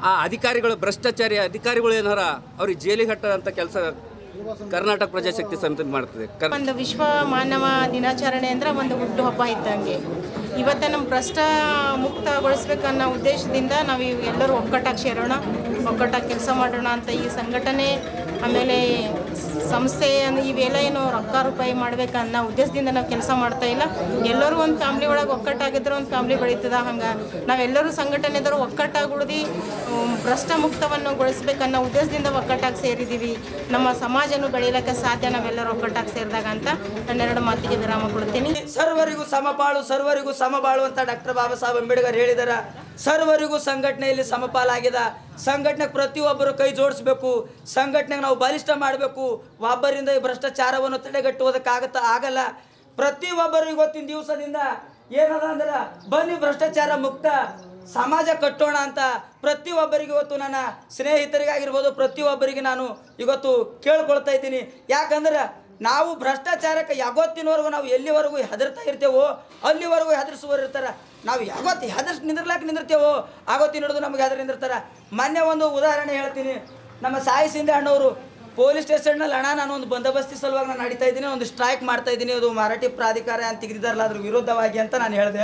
ಆ ಅಧಿಕಾರಿಗಳು ಭ್ರಷ್ಟಾಚಾರಿ ಅಧಿಕಾರಿಗಳು ಏನಾರ ಅವ್ರಿಗೆ ಜೈಲಿಗೆ ಹಟ್ಟಂಥ ಕೆಲಸ ಕರ್ನಾಟಕ ಪ್ರಜಾಶಕ್ತಿ ಸಮಿತಿ ಮಾಡ್ತದೆ ಕರ್ ಒಂದು ವಿಶ್ವ ಮಾನವ ದಿನಾಚರಣೆ ಅಂದ್ರೆ ಒಂದು ಹುಟ್ಟುಹಬ್ಬ ಇದ್ದಂಗೆ ಇವತ್ತು ನಮ್ಮ ಭ್ರಷ್ಟ ಮುಕ್ತಗೊಳಿಸ್ಬೇಕನ್ನೋ ಉದ್ದೇಶದಿಂದ ನಾವು ಇವ್ ಎಲ್ಲರೂ ಒಕ್ಕಟ್ಟಾಗಿ ಸೇರೋಣ ಒಕ್ಕಟ್ಟಾಗಿ ಕೆಲಸ ಮಾಡೋಣ ಅಂತ ಈ ಸಂಘಟನೆ ಆಮೇಲೆ ಸಂಸ್ಥೆ ಅಂದ್ರೆ ಇವೆಲ್ಲ ಏನು ರೊಕ್ಕ ರೂಪಾಯಿ ಮಾಡ್ಬೇಕನ್ನೋ ಉದ್ದೇಶದಿಂದ ನಾವು ಕೆಲಸ ಮಾಡ್ತಾ ಇಲ್ಲ ಎಲ್ಲರೂ ಒಂದು ಫ್ಯಾಮ್ಲಿ ಒಳಗೆ ಒಕ್ಕಟ್ಟಾಗಿದ್ರೆ ಒಂದು ಫ್ಯಾಮ್ಲಿ ಬೆಳೀತದ ಹಂಗೆ ನಾವೆಲ್ಲರೂ ಸಂಘಟನೆದವರು ಒಕ್ಕಟ್ಟಾಗಿ ಉಳಿದು ಭ್ರಷ್ಟ ಮುಕ್ತವನ್ನು ಗೊಳಿಸ್ಬೇಕನ್ನೋ ಉದ್ದೇಶದಿಂದ ಒಕ್ಕಟ್ಟಾಗಿ ಸೇರಿದ್ದೀವಿ ನಮ್ಮ ಸಮಾಜನೂ ಬೆಳೀಲಿಕ್ಕೆ ಸಾಧ್ಯ ನಾವೆಲ್ಲರೂ ಒಕ್ಕಟ್ಟಾಗಿ ಸೇರಿದಾಗ ಅಂತ ನನ್ನೆರಡು ಮಾತಿಗೆ ವಿರಾಮ ಕೊಡ್ತೀನಿ ಸರ್ವರಿಗೂ ಸಮಪಾಳು ಸರ್ವರಿಗೂ ಸಮಬಾಳು ಅಂತ ಡಾಕ್ಟರ್ ಬಾಬಾ ಸಾಹೇಬ್ ಅಂಬೇಡ್ಕರ್ ಹೇಳಿದಾರ ಸರ್ವರಿಗೂ ಸಂಘಟನೆಯಲ್ಲಿ ಸಮಪಾಲಾಗಿದೆ ಸಂಘಟನೆಗೆ ಪ್ರತಿಯೊಬ್ಬರು ಕೈ ಜೋಡಿಸ್ಬೇಕು ಸಂಘಟನೆಗೆ ನಾವು ಬಲಿಷ್ಠ ಮಾಡಬೇಕು ಒಬ್ಬರಿಂದ ಈ ಭ್ರಷ್ಟಾಚಾರವನ್ನು ತಡೆಗಟ್ಟುವುದಕ್ಕಾಗತ್ತ ಆಗಲ್ಲ ಪ್ರತಿಯೊಬ್ಬರು ಇವತ್ತಿನ ದಿವಸದಿಂದ ಏನದ ಅಂದ್ರೆ ಬನ್ನಿ ಭ್ರಷ್ಟಾಚಾರ ಮುಕ್ತ ಸಮಾಜ ಕಟ್ಟೋಣ ಅಂತ ಪ್ರತಿಯೊಬ್ಬರಿಗೆ ಇವತ್ತು ನನ್ನ ಸ್ನೇಹಿತರಿಗಾಗಿರ್ಬೋದು ಪ್ರತಿಯೊಬ್ಬರಿಗೆ ನಾನು ಇವತ್ತು ಕೇಳ್ಕೊಳ್ತಾ ಇದ್ದೀನಿ ಯಾಕಂದ್ರೆ ನಾವು ಭ್ರಷ್ಟಾಚಾರಕ್ಕೆ ಯಾವತ್ತಿನವರೆಗೂ ನಾವು ಎಲ್ಲಿವರೆಗೂ ಹೆದರ್ತಾ ಇರ್ತೇವೋ ಅಲ್ಲಿವರೆಗೂ ಹೆದರ್ಸುವವರು ಇರ್ತಾರೆ ನಾವು ಯಾವತ್ತು ಹೆದರ್ಸ್ ನಿಂದಿರ್ಲಾಕ ನಿಂದಿರ್ತೇವೋ ಆವತ್ತಿನ ಹಿಡಿದು ನಮಗೆ ಹೆದರ್ ನಿಂದಿರ್ತಾರೆ ಮೊನ್ನೆ ಒಂದು ಉದಾಹರಣೆ ಹೇಳ್ತೀನಿ ನಮ್ಮ ಸಾಯಿ ಸಿಂಧೆ ಅಣ್ಣವರು ಪೊಲೀಸ್ ಸ್ಟೇಷನ್ನಲ್ಲಿ ಅಣ್ಣ ನಾನು ಒಂದು ಬಂದೋಬಸ್ತಿ ಸಲುವಾಗಿ ನಾನು ನಡೀತಾ ಇದ್ದೀನಿ ಒಂದು ಸ್ಟ್ರೈಕ್ ಮಾಡ್ತಾ ಇದ್ದೀನಿ ಅದು ಮರಾಠಿ ಪ್ರಾಧಿಕಾರ ಅಂತ ತೆಗೆದಿದ್ದಾರಲ್ಲ ಅದ್ರ ವಿರುದ್ಧವಾಗಿ ಅಂತ ನಾನು ಹೇಳಿದೆ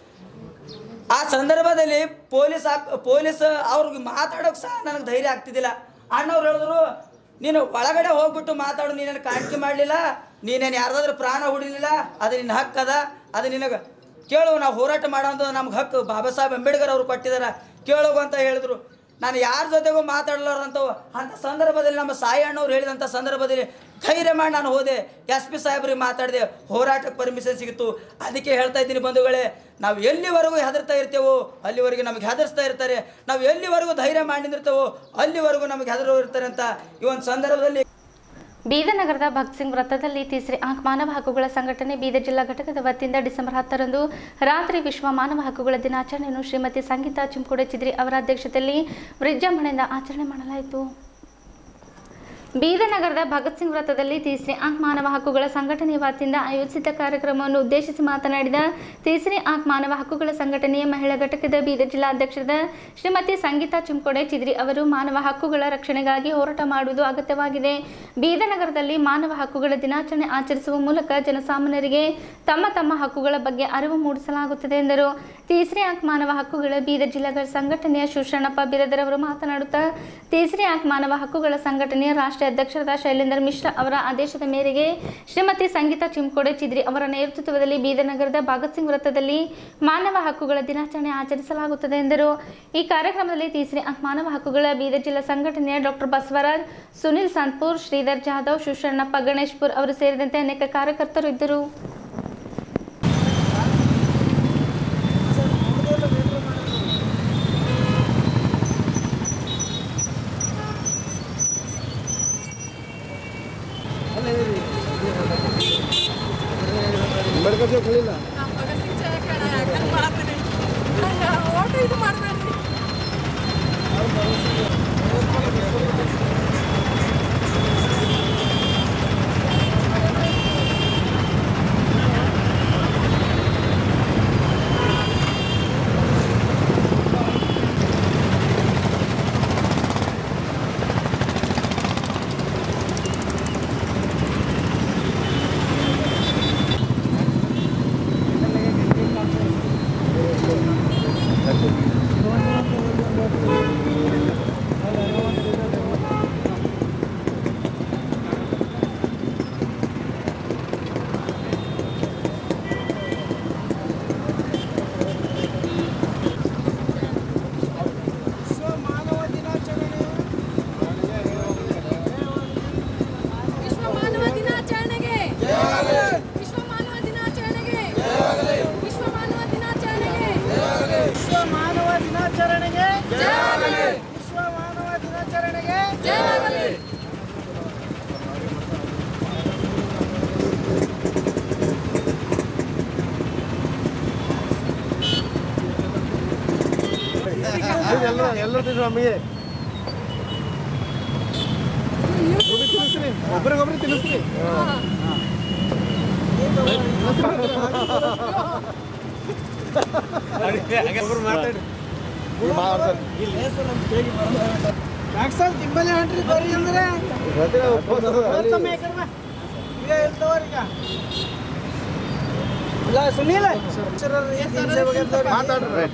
ಆ ಸಂದರ್ಭದಲ್ಲಿ ಪೊಲೀಸ್ ಆಪ್ ಪೊಲೀಸ್ ಅವ್ರಿಗೆ ಮಾತಾಡೋಕೆ ಸಹ ನನಗೆ ಧೈರ್ಯ ಆಗ್ತಿದ್ದಿಲ್ಲ ಅಣ್ಣವ್ರು ಹೇಳಿದ್ರು ನೀನು ಒಳಗಡೆ ಹೋಗ್ಬಿಟ್ಟು ಮಾತಾಡು ನೀನೇನು ಕಾಣಿಕೆ ಮಾಡಲಿಲ್ಲ ನೀನೇನು ಯಾರ್ದಾದ್ರೂ ಪ್ರಾಣ ಹುಡಿಲಿಲ್ಲ ಅದು ನಿನ್ನ ಹಕ್ಕದ ಅದು ನಿನಗೆ ಕೇಳು ನಾವು ಹೋರಾಟ ಮಾಡೋದು ನಮ್ಗೆ ಹಕ್ಕು ಬಾಬಾ ಸಾಹೇಬ್ ಅಂಬೇಡ್ಕರ್ ಅವರು ಕೊಟ್ಟಿದ್ದಾರೆ ಕೇಳು ಅಂತ ಹೇಳಿದ್ರು ನಾನು ಯಾರ ಜೊತೆಗೂ ಮಾತಾಡಲಾರಂಥವು ಅಂಥ ಸಂದರ್ಭದಲ್ಲಿ ನಮ್ಮ ಸಾಯಿ ಅಣ್ಣವ್ರು ಹೇಳಿದಂಥ ಸಂದರ್ಭದಲ್ಲಿ ಧೈರ್ಯ ಮಾಡಿ ನಾನು ಹೋದೆ ಎಸ್ ಪಿ ಸಾಹೇಬ್ರಿಗೆ ಮಾತಾಡಿದೆ ಹೋರಾಟಕ್ಕೆ ಪರ್ಮಿಷನ್ ಸಿಗಿತ್ತು ಅದಕ್ಕೆ ಹೇಳ್ತಾ ಇದ್ದೀನಿ ಬಂಧುಗಳೇ ನಾವು ಎಲ್ಲಿವರೆಗೂ ಹೆದರ್ತಾ ಇರ್ತೇವೋ ಅಲ್ಲಿವರೆಗೂ ನಮಗೆ ಹೆದರ್ಸ್ತಾ ಇರ್ತಾರೆ ನಾವು ಎಲ್ಲಿವರೆಗೂ ಧೈರ್ಯ ಮಾಡಿ ನಿಂದಿರ್ತೇವೋ ಅಲ್ಲಿವರೆಗೂ ನಮಗೆ ಹೆದರು ಇರ್ತಾರೆ ಅಂತ ಈ ಒಂದು ಸಂದರ್ಭದಲ್ಲಿ ಬೀದರ್ ನಗರದ ಭಗತ್ ಸಿಂಗ್ ವೃತ್ತದಲ್ಲಿ ತಿಸ್ರಿ ಆಂಕ್ ಮಾನವ ಹಕ್ಕುಗಳ ಸಂಘಟನೆ ಬೀದರ್ ಜಿಲ್ಲಾ ಘಟಕದ ವತಿಯಿಂದ ಡಿಸೆಂಬರ್ ಹತ್ತರಂದು ರಾತ್ರಿ ವಿಶ್ವ ಮಾನವ ಹಕ್ಕುಗಳ ದಿನಾಚರಣೆಯನ್ನು ಶ್ರೀಮತಿ ಸಂಗೀತಾ ಚಿಂಕೋಡೆ ಚಿದ್ರಿ ಅವರ ಅಧ್ಯಕ್ಷತೆಯಲ್ಲಿ ವಿಜೃಂಭಣೆಯಿಂದ ಆಚರಣೆ ಮಾಡಲಾಯಿತು ಬೀದರ್ ನಗರದ ಭಗತ್ ಸಿಂಗ್ ವೃತ್ತದಲ್ಲಿ ತೀಸರಿ ಆಂಕ್ ಮಾನವ ಹಕ್ಕುಗಳ ಸಂಘಟನೆಯ ವತಿಯಿಂದ ಆಯೋಜಿಸಿದ್ದ ಕಾರ್ಯಕ್ರಮವನ್ನು ಉದ್ದೇಶಿಸಿ ಮಾತನಾಡಿದ ತೀಸರಿ ಆಂಕ್ ಮಾನವ ಹಕ್ಕುಗಳ ಸಂಘಟನೆಯ ಮಹಿಳಾ ಘಟಕದ ಬೀದರ್ ಜಿಲ್ಲಾ ಅಧ್ಯಕ್ಷರಾದ ಶ್ರೀಮತಿ ಸಂಗೀತಾ ಚಿಂಕೋಡೆ ಚಿದ್ರಿ ಅವರು ಮಾನವ ಹಕ್ಕುಗಳ ರಕ್ಷಣೆಗಾಗಿ ಹೋರಾಟ ಮಾಡುವುದು ಅಗತ್ಯವಾಗಿದೆ ಬೀದರ್ ನಗರದಲ್ಲಿ ಮಾನವ ಹಕ್ಕುಗಳ ದಿನಾಚರಣೆ ಆಚರಿಸುವ ಮೂಲಕ ಜನಸಾಮಾನ್ಯರಿಗೆ ತಮ್ಮ ತಮ್ಮ ಹಕ್ಕುಗಳ ಬಗ್ಗೆ ಅರಿವು ಮೂಡಿಸಲಾಗುತ್ತದೆ ಎಂದರು ತೀಸರಿ ಆಂಕ್ ಮಾನವ ಹಕ್ಕುಗಳ ಬೀದರ್ ಜಿಲ್ಲಾ ಸಂಘಟನೆಯ ಶಿವಶರಣಪ್ಪ ಬಿರದರ್ ಅವರು ಮಾತನಾಡುತ್ತಾ ತೀಸರಿ ಆಂಕ್ ಮಾನವ ಹಕ್ಕುಗಳ ಸಂಘಟನೆಯ ರಾಷ್ಟ್ರೀಯ ಅಧ್ಯಕ್ಷರಾದ ಶೈಲೇಂದರ್ ಮಿಶ್ರಾ ಅವರ ಆದೇಶದ ಮೇರೆಗೆ ಶ್ರೀಮತಿ ಸಂಗೀತಾ ಚಿಂಕೋಡೆ ಚಿದ್ರಿ ಅವರ ನೇತೃತ್ವದಲ್ಲಿ ಬೀದರ್ ನಗರದ ಭಗತ್ ಸಿಂಗ್ ವೃತ್ತದಲ್ಲಿ ಮಾನವ ಹಕ್ಕುಗಳ ದಿನಾಚರಣೆ ಆಚರಿಸಲಾಗುತ್ತದೆ ಎಂದರು ಈ ಕಾರ್ಯಕ್ರಮದಲ್ಲಿ ತೀಸರಿ ಆಂಕ್ ಮಾನವ ಹಕ್ಕುಗಳ ಬೀದರ್ ಜಿಲ್ಲಾ ಸಂಘಟನೆಯ ಡಾಕ್ಟರ್ ಬಸವರಾಜ್ ಸುನಿಲ್ ಸಂತ್ಪುರ್ ಶ್ರೀಧರ್ ಜಾಧವ್ ಶಿವಶರಣಪ್ಪ ಗಣೇಶ್ಪುರ್ ಅವರು ಸೇರಿದಂತೆ ಅನೇಕ ಕಾರ್ಯಕರ್ತರು ಇದ್ದರು ಅಂಬೇಡ್ಕರ್ ಚೌಕ್ ಹೇಳಿಲ್ಲ ಓಟು ಇದು ಮಾಡಬೇಡ್ರಿ ವಿಶ್ವ ಮಾನವ ದಿನಾಚರಣೆಗೆ ವಿಶ್ವ ಮಾನವ ದಿನಾಚರಣೆಗೆ ವಿಶ್ವ ಮಾನವ ದಿನಾಚರಣೆಗೆ ವಿಶ್ವ ಮಾನವ ದಿನಾಚರಣೆಗೆ ಜಯವಾಗಲಿ. ವಿಶ್ವ ಮಾನವ ದಿನಾಚರಣೆಗೆ ಜಯವಾಗಲಿ. ಎಲ್ಲ ಎಲ್ಲರೂ ತಿನ್ನುವ ನಮಗೆ ತಿನ್ನಿಸ್ರಿ ಒಬ್ರಿಗೊಬ್ರಿಗೆ ತಿನ್ನಿಸ್ರಿ ಒಬ್ರು ಮಾತಾಡಿ ಡಾಕ್ಟರ್ ತಿಂಬಲ್ಲಿ ಹೊಂಟ್ರಿ ಬರ್ರಿ ಅಂದ್ರೆ ತಮ್ಮ ಈ ಕಡೆ ಬಾ. ಈಗ ಇಲ್ಲಿ ತಗೋರಿ ಈಗ ಇಲ್ಲ ಸುನೀಲ ಮಾತಾಡ್ರಿ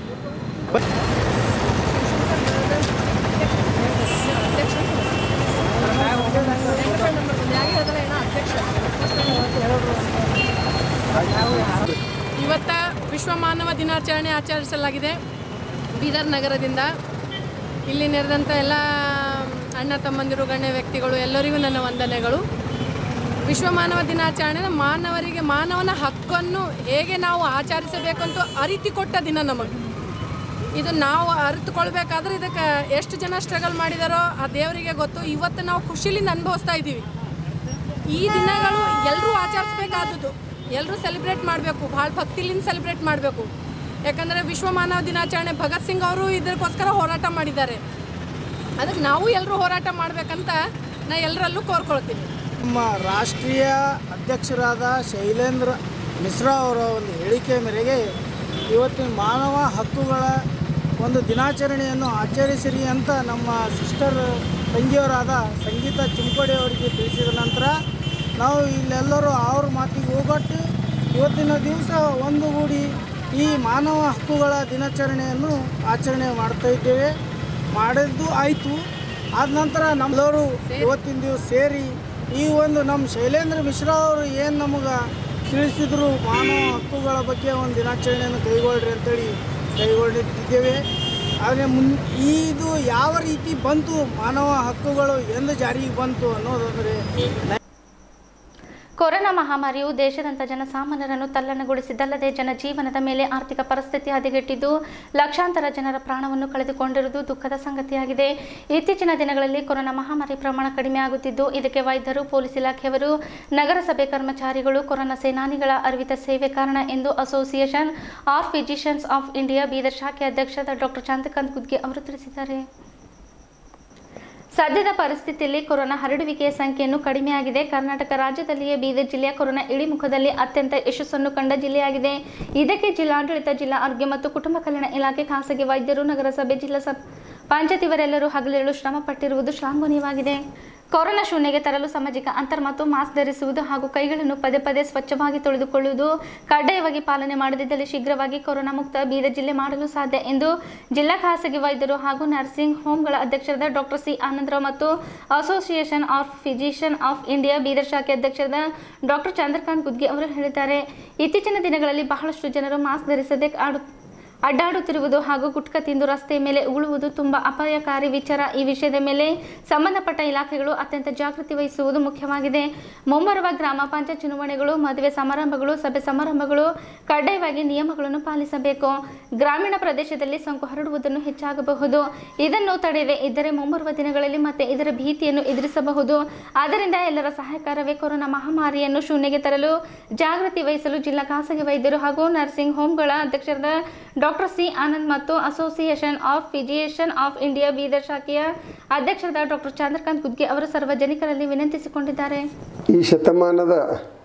ಇವತ್ತ ವಿಶ್ವ ಮಾನವ ದಿನಾಚರಣೆ ಆಚರಿಸಲಾಗಿದೆ ಬೀದರ್ ನಗರದಿಂದ ಇಲ್ಲಿ ನೆರೆದಂಥ ಎಲ್ಲ ಅಣ್ಣ ತಮ್ಮಂದಿರು ಗಣ್ಯ ವ್ಯಕ್ತಿಗಳು ಎಲ್ಲರಿಗೂ ನನ್ನ ವಂದನೆಗಳು ವಿಶ್ವ ಮಾನವ ದಿನಾಚರಣೆ ಮಾನವರಿಗೆ ಮಾನವನ ಹಕ್ಕನ್ನು ಹೇಗೆ ನಾವು ಆಚರಿಸಬೇಕಂತ ಅರಿತುಕೊಟ್ಟ ದಿನ ನಮಗೆ ಇದು ನಾವು ಅರಿತುಕೊಳ್ಬೇಕಾದ್ರೆ ಇದಕ್ಕೆ ಎಷ್ಟು ಜನ ಸ್ಟ್ರಗಲ್ ಮಾಡಿದಾರೋ ಆ ದೇವರಿಗೆ ಗೊತ್ತು ಇವತ್ತು ನಾವು ಖುಷಿಲಿಂದ ಅನುಭವಿಸ್ತಾ ಇದ್ದೀವಿ ಈ ದಿನಗಳು ಎಲ್ಲರೂ ಆಚರಿಸ್ಬೇಕಾದದ್ದು ಎಲ್ಲರೂ ಸೆಲೆಬ್ರೇಟ್ ಮಾಡಬೇಕು ಭಾಳ ಭಕ್ತಿಲಿಂದ ಸೆಲೆಬ್ರೇಟ್ ಮಾಡಬೇಕು ಯಾಕಂದರೆ ವಿಶ್ವ ಮಾನವ ದಿನಾಚರಣೆ ಭಗತ್ ಸಿಂಗ್ ಅವರು ಇದಕ್ಕೋಸ್ಕರ ಹೋರಾಟ ಮಾಡಿದ್ದಾರೆ ಅದಕ್ಕೆ ನಾವು ಎಲ್ಲರೂ ಹೋರಾಟ ಮಾಡಬೇಕಂತ ನಾ ಎಲ್ಲರಲ್ಲೂ ಕೋರ್ಕೊಳ್ತೀನಿ ನಮ್ಮ ರಾಷ್ಟ್ರೀಯ ಅಧ್ಯಕ್ಷರಾದ ಶೈಲೇಂದ್ರ ಮಿಶ್ರಾ ಅವರ ಒಂದು ಹೇಳಿಕೆ ಮೇರೆಗೆ ಇವತ್ತಿನ ಮಾನವ ಹಕ್ಕುಗಳ ಒಂದು ದಿನಾಚರಣೆಯನ್ನು ಆಚರಿಸಿರಿ ಅಂತ ನಮ್ಮ ಸಿಸ್ಟರ್ ತಂಗಿಯವರಾದ ಸಂಗೀತ ಚಿಂಕೋಡಿ ಅವರಿಗೆ ತಿಳಿಸಿದ ನಂತರ ನಾವು ಇಲ್ಲೆಲ್ಲರೂ ಅವ್ರ ಮಾತಿಗೆ ಹೋಗೊಟ್ಟು ಇವತ್ತಿನ ದಿವಸ ಒಂದುಗೂಡಿ ಈ ಮಾನವ ಹಕ್ಕುಗಳ ದಿನಾಚರಣೆಯನ್ನು ಆಚರಣೆ ಮಾಡ್ತಾ ಇದ್ದೇವೆ ಮಾಡಿದ್ದು ಆಯಿತು ಆದ ನಂತರ ನಮ್ಮದವರು ಇವತ್ತಿನ ದಿವಸ ಸೇರಿ ಈ ಒಂದು ನಮ್ಮ ಶೈಲೇಂದ್ರ ಮಿಶ್ರಾ ಅವರು ಏನು ನಮಗೆ ತಿಳಿಸಿದ್ರು ಮಾನವ ಹಕ್ಕುಗಳ ಬಗ್ಗೆ ಒಂದು ದಿನಾಚರಣೆಯನ್ನು ಕೈಗೊಳ್ಳ್ರಿ ಅಂತೇಳಿ ಕೈಗೊಂಡಿದ್ದೇವೆ ಆದರೆ ಮುನ್ ಇದು ಯಾವ ರೀತಿ ಬಂತು ಮಾನವ ಹಕ್ಕುಗಳು ಎಂದು ಜಾರಿಗೆ ಬಂತು ಅನ್ನೋದಂದರೆ ಕೊರೋನಾ ಮಹಾಮಾರಿಯು ದೇಶದಂತ ಜನಸಾಮಾನ್ಯರನ್ನು ತಲ್ಲಣಗೊಳಿಸಿದ್ದಲ್ಲದೆ ಜನಜೀವನದ ಮೇಲೆ ಆರ್ಥಿಕ ಪರಿಸ್ಥಿತಿ ಹದಗೆಟ್ಟಿದ್ದು ಲಕ್ಷಾಂತರ ಜನರ ಪ್ರಾಣವನ್ನು ಕಳೆದುಕೊಂಡಿರುವುದು ದುಃಖದ ಸಂಗತಿಯಾಗಿದೆ ಇತ್ತೀಚಿನ ದಿನಗಳಲ್ಲಿ ಕೊರೋನಾ ಮಹಾಮಾರಿ ಪ್ರಮಾಣ ಕಡಿಮೆ ಆಗುತ್ತಿದ್ದು ಇದಕ್ಕೆ ವೈದ್ಯರು ಪೊಲೀಸ್ ಇಲಾಖೆಯವರು ನಗರಸಭೆ ಕರ್ಮಚಾರಿಗಳು ಕೊರೋನಾ ಸೇನಾನಿಗಳ ಅರಿವಿತ ಸೇವೆ ಕಾರಣ ಎಂದು association of physicians of India Bidar ಶಾಖೆ ಅಧ್ಯಕ್ಷರಾದ ಡಾಕ್ಟರ್ ಚಂದ್ರಕಾಂತ್ ಗುದ್ಗೆ ಅವರು ತಿಳಿಸಿದ್ದಾರೆ ಸದ್ಯದ ಪರಿಸ್ಥಿತಿಯಲ್ಲಿ ಕೊರೋನಾ ಹರಡುವಿಕೆಯ ಸಂಖ್ಯೆಯನ್ನು ಕಡಿಮೆಯಾಗಿದೆ ಕರ್ನಾಟಕ ರಾಜ್ಯದಲ್ಲಿಯೇ ಬೀದರ್ ಜಿಲ್ಲೆಯ ಕೊರೋನಾ ಇಳಿಮುಖದಲ್ಲಿ ಅತ್ಯಂತ ಯಶಸ್ಸನ್ನು ಕಂಡ ಜಿಲ್ಲೆಯಾಗಿದೆ ಇದಕ್ಕೆ ಜಿಲ್ಲಾಡಳಿತ ಜಿಲ್ಲಾ ಆರೋಗ್ಯ ಮತ್ತು ಕುಟುಂಬ ಕಲ್ಯಾಣ ಇಲಾಖೆ ಖಾಸಗಿ ವೈದ್ಯರು ನಗರಸಭೆ ಜಿಲ್ಲಾ ಸಬ್ ಪಂಚಾಯತ್ ಇವರೆಲ್ಲರೂ ಹಗಲಿರುಳು ಶ್ರಮ ಪಟ್ಟಿರುವುದು ಶ್ಲಾಘನೀಯವಾಗಿದೆ ಕೊರೋನಾ ಶೂನ್ಯಗೆ ತರಲು ಸಾಮಾಜಿಕ ಅಂತರ ಮತ್ತು ಮಾಸ್ಕ್ ಧರಿಸುವುದು ಹಾಗೂ ಕೈಗಳನ್ನು ಪದೇ ಪದೇ ಸ್ವಚ್ಛವಾಗಿ ತೊಳೆದುಕೊಳ್ಳುವುದು ಕಡ್ಡಾಯವಾಗಿ ಪಾಲನೆ ಮಾಡದಿದ್ದಲ್ಲಿ ಶೀಘ್ರವಾಗಿ ಕೊರೋನಾ ಮುಕ್ತ ಬೀದರ್ ಜಿಲ್ಲೆ ಮಾಡಲು ಸಾಧ್ಯ ಎಂದು ಜಿಲ್ಲಾ ಖಾಸಗಿ ವೈದ್ಯರು ಹಾಗೂ ನರ್ಸಿಂಗ್ ಹೋಮ್ಗಳ ಅಧ್ಯಕ್ಷರಾದ ಡಾಕ್ಟರ್ ಸಿ ಆನಂದರಾವ್ ಮತ್ತು association of physician of India Bidar ಶಾಖೆ ಅಧ್ಯಕ್ಷರಾದ ಡಾಕ್ಟರ್ ಚಂದ್ರಕಾಂತ್ ಗುದ್ಗೆ ಅವರು ಹೇಳಿದ್ದಾರೆ ಇತ್ತೀಚಿನ ದಿನಗಳಲ್ಲಿ ಬಹಳಷ್ಟು ಜನರು ಮಾಸ್ಕ್ ಧರಿಸದೆ ಆಡು ಅಡ್ಡಾಡುತ್ತಿರುವುದು ಹಾಗೂ ಗುಟ್ಕ ತಿಂದು ರಸ್ತೆ ಮೇಲೆ ಉಗುಳುವುದು ತುಂಬ ಅಪಾಯಕಾರಿ ವಿಚಾರ ಈ ವಿಷಯದ ಮೇಲೆ ಸಂಬಂಧಪಟ್ಟ ಇಲಾಖೆಗಳು ಅತ್ಯಂತ ಜಾಗೃತಿ ವಹಿಸುವುದು ಮುಖ್ಯವಾಗಿದೆ ಮುಂಬರುವ ಗ್ರಾಮ ಪಂಚಾಯತ್ ಚುನಾವಣೆಗಳು ಮದುವೆ ಸಮಾರಂಭಗಳು ಸಭೆ ಸಮಾರಂಭಗಳು ಕಡ್ಡಾಯವಾಗಿ ನಿಯಮಗಳನ್ನು ಪಾಲಿಸಬೇಕು ಗ್ರಾಮೀಣ ಪ್ರದೇಶದಲ್ಲಿ ಸೋಂಕು ಹರಡುವುದನ್ನು ಹೆಚ್ಚಾಗಬಹುದು ಇದನ್ನು ತಡೆಯದೇ ಇದ್ದರೆ ಮುಂಬರುವ ದಿನಗಳಲ್ಲಿ ಮತ್ತೆ ಇದರ ಭೀತಿಯನ್ನು ಎದುರಿಸಬಹುದು ಆದ್ದರಿಂದ ಎಲ್ಲರ ಸಹಕಾರವೇ ಕೊರೋನಾ ಮಹಾಮಾರಿಯನ್ನು ಶೂನ್ಯಗೆ ತರಲು ಜಾಗೃತಿ ವಹಿಸಲು ಜಿಲ್ಲಾ ಖಾಸಗಿ ವೈದ್ಯರು ಹಾಗೂ ನರ್ಸಿಂಗ್ ಹೋಮ್ಗಳ ಅಧ್ಯಕ್ಷರಾದ ಡಾಕ್ಟರ್ ಸಿ ಆನಂದ್ ಮತ್ತು association of physician of India Bidar ಶಾಖೆಯ ಅಧ್ಯಕ್ಷರಾದ ಡಾಕ್ಟರ್ ಚಂದ್ರಕಾಂತ್ ಗುದ್ಗೆ ಅವರು ಸಾರ್ವಜನಿಕರಲ್ಲಿ ವಿನಂತಿಸಿಕೊಂಡಿದ್ದಾರೆ ಈ ಶತಮಾನದ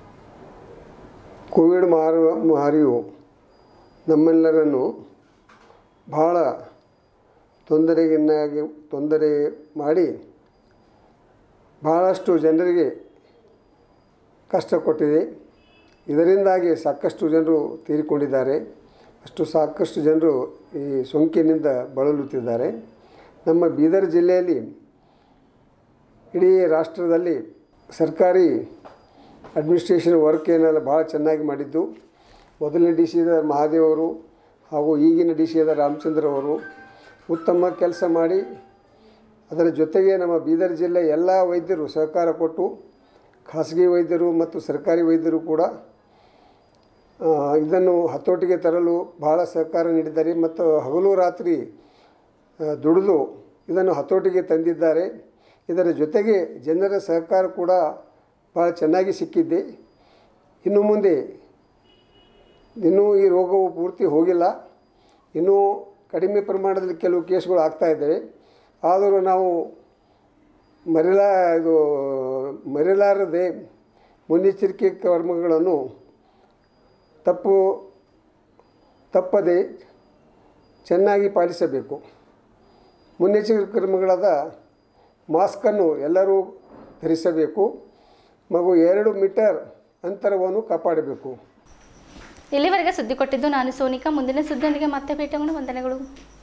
ಕೋವಿಡ್ ಮಹಾಮಾರಿಯು ನಮ್ಮೆಲ್ಲರನ್ನು ಬಹಳ ತೊಂದರೆಗಿನ್ನಾಗಿ ತೊಂದರೆ ಮಾಡಿ ಬಹಳಷ್ಟು ಜನರಿಗೆ ಕಷ್ಟ ಕೊಟ್ಟಿದೆ ಇದರಿಂದಾಗಿ ಸಾಕಷ್ಟು ಜನರು ತೀರಿಕೊಂಡಿದ್ದಾರೆ ಅಷ್ಟು ಸಾಕಷ್ಟು ಜನರು ಈ ಸೋಂಕಿನಿಂದ ಬಳಲುತ್ತಿದ್ದಾರೆ ನಮ್ಮ ಬೀದರ್ ಜಿಲ್ಲೆಯಲ್ಲಿ ಇಡೀ ರಾಷ್ಟ್ರದಲ್ಲಿ ಸರ್ಕಾರಿ ಅಡ್ಮಿನಿಸ್ಟ್ರೇಷನ್ ವರ್ಕ್ ಏನೆಲ್ಲ ಭಾಳ ಚೆನ್ನಾಗಿ ಮಾಡಿದ್ದು ಮೊದಲನೇ ಡಿ ಸಿ ಮಹಾದೇವ್ ಅವರು ಹಾಗೂ ಈಗಿನ ಡಿ ಸಿ ರಾಮಚಂದ್ರ ಅವರು ಉತ್ತಮ ಕೆಲಸ ಮಾಡಿ ಅದರ ಜೊತೆಗೆ ನಮ್ಮ ಬೀದರ್ ಜಿಲ್ಲೆ ಎಲ್ಲ ವೈದ್ಯರು ಸಹಕಾರ ಕೊಟ್ಟು ಖಾಸಗಿ ವೈದ್ಯರು ಮತ್ತು ಸರ್ಕಾರಿ ವೈದ್ಯರು ಕೂಡ ಆ, ಇದನ್ನು ಹತೋಟಿಗೆ ತರಲು ಬಹಳ ಸಹಕಾರ ನೀಡಿದ್ದಾರೆ ಮತ್ತು ಹಗಲು ರಾತ್ರಿ ಆ, ದುಡಿದು ಇದನ್ನು ಹತೋಟಿಗೆ ತಂದಿದ್ದಾರೆ ಇದರ ಜೊತೆಗೆ ಜನರ ಸಹಕಾರ ಕೂಡ ಭಾಳ ಚೆನ್ನಾಗಿ ಸಿಕ್ಕಿದ್ದೆ ಇನ್ನು ಮುಂದೆ ಇನ್ನೂ ಈ ರೋಗವು ಪೂರ್ತಿ ಹೋಗಿಲ್ಲ ಇನ್ನೂ ಕಡಿಮೆ ಪ್ರಮಾಣದಲ್ಲಿ ಕೆಲವು ಕೇಸ್ಗಳು ಆಗ್ತಾ ಇದ್ದಾವೆ ಆದರೂ ನಾವು ಮರೆಯಲಾ ಇದು ಮರೆಯಲಾರದೆ ಮುನ್ನೆಚ್ಚರಿಕೆ ಕ್ರಮಗಳನ್ನು ತಪ್ಪು ತಪ್ಪದೆ ಚೆನ್ನಾಗಿ ಪಾಲಿಸಬೇಕು ಮುನ್ನೆಚ್ಚರಿಕೆ ಕ್ರಮಗಳಾದ ಮಾಸ್ಕನ್ನು ಎಲ್ಲರೂ ಧರಿಸಬೇಕು ಮಗು ಎರಡು ಮೀಟರ್ ಅಂತರವನ್ನು ಕಾಪಾಡಬೇಕು ಇಲ್ಲಿವರೆಗೆ ಸುದ್ದಿ ಕೊಟ್ಟಿದ್ದು ನಾನು ಸೋನಿಕಾ ಮುಂದಿನ ಸುದ್ದಿಯೊಂದಿಗೆ ಮತ್ತೆ ಭೇಟಿಯಾಗೋಣ ವಂದನೆಗಳು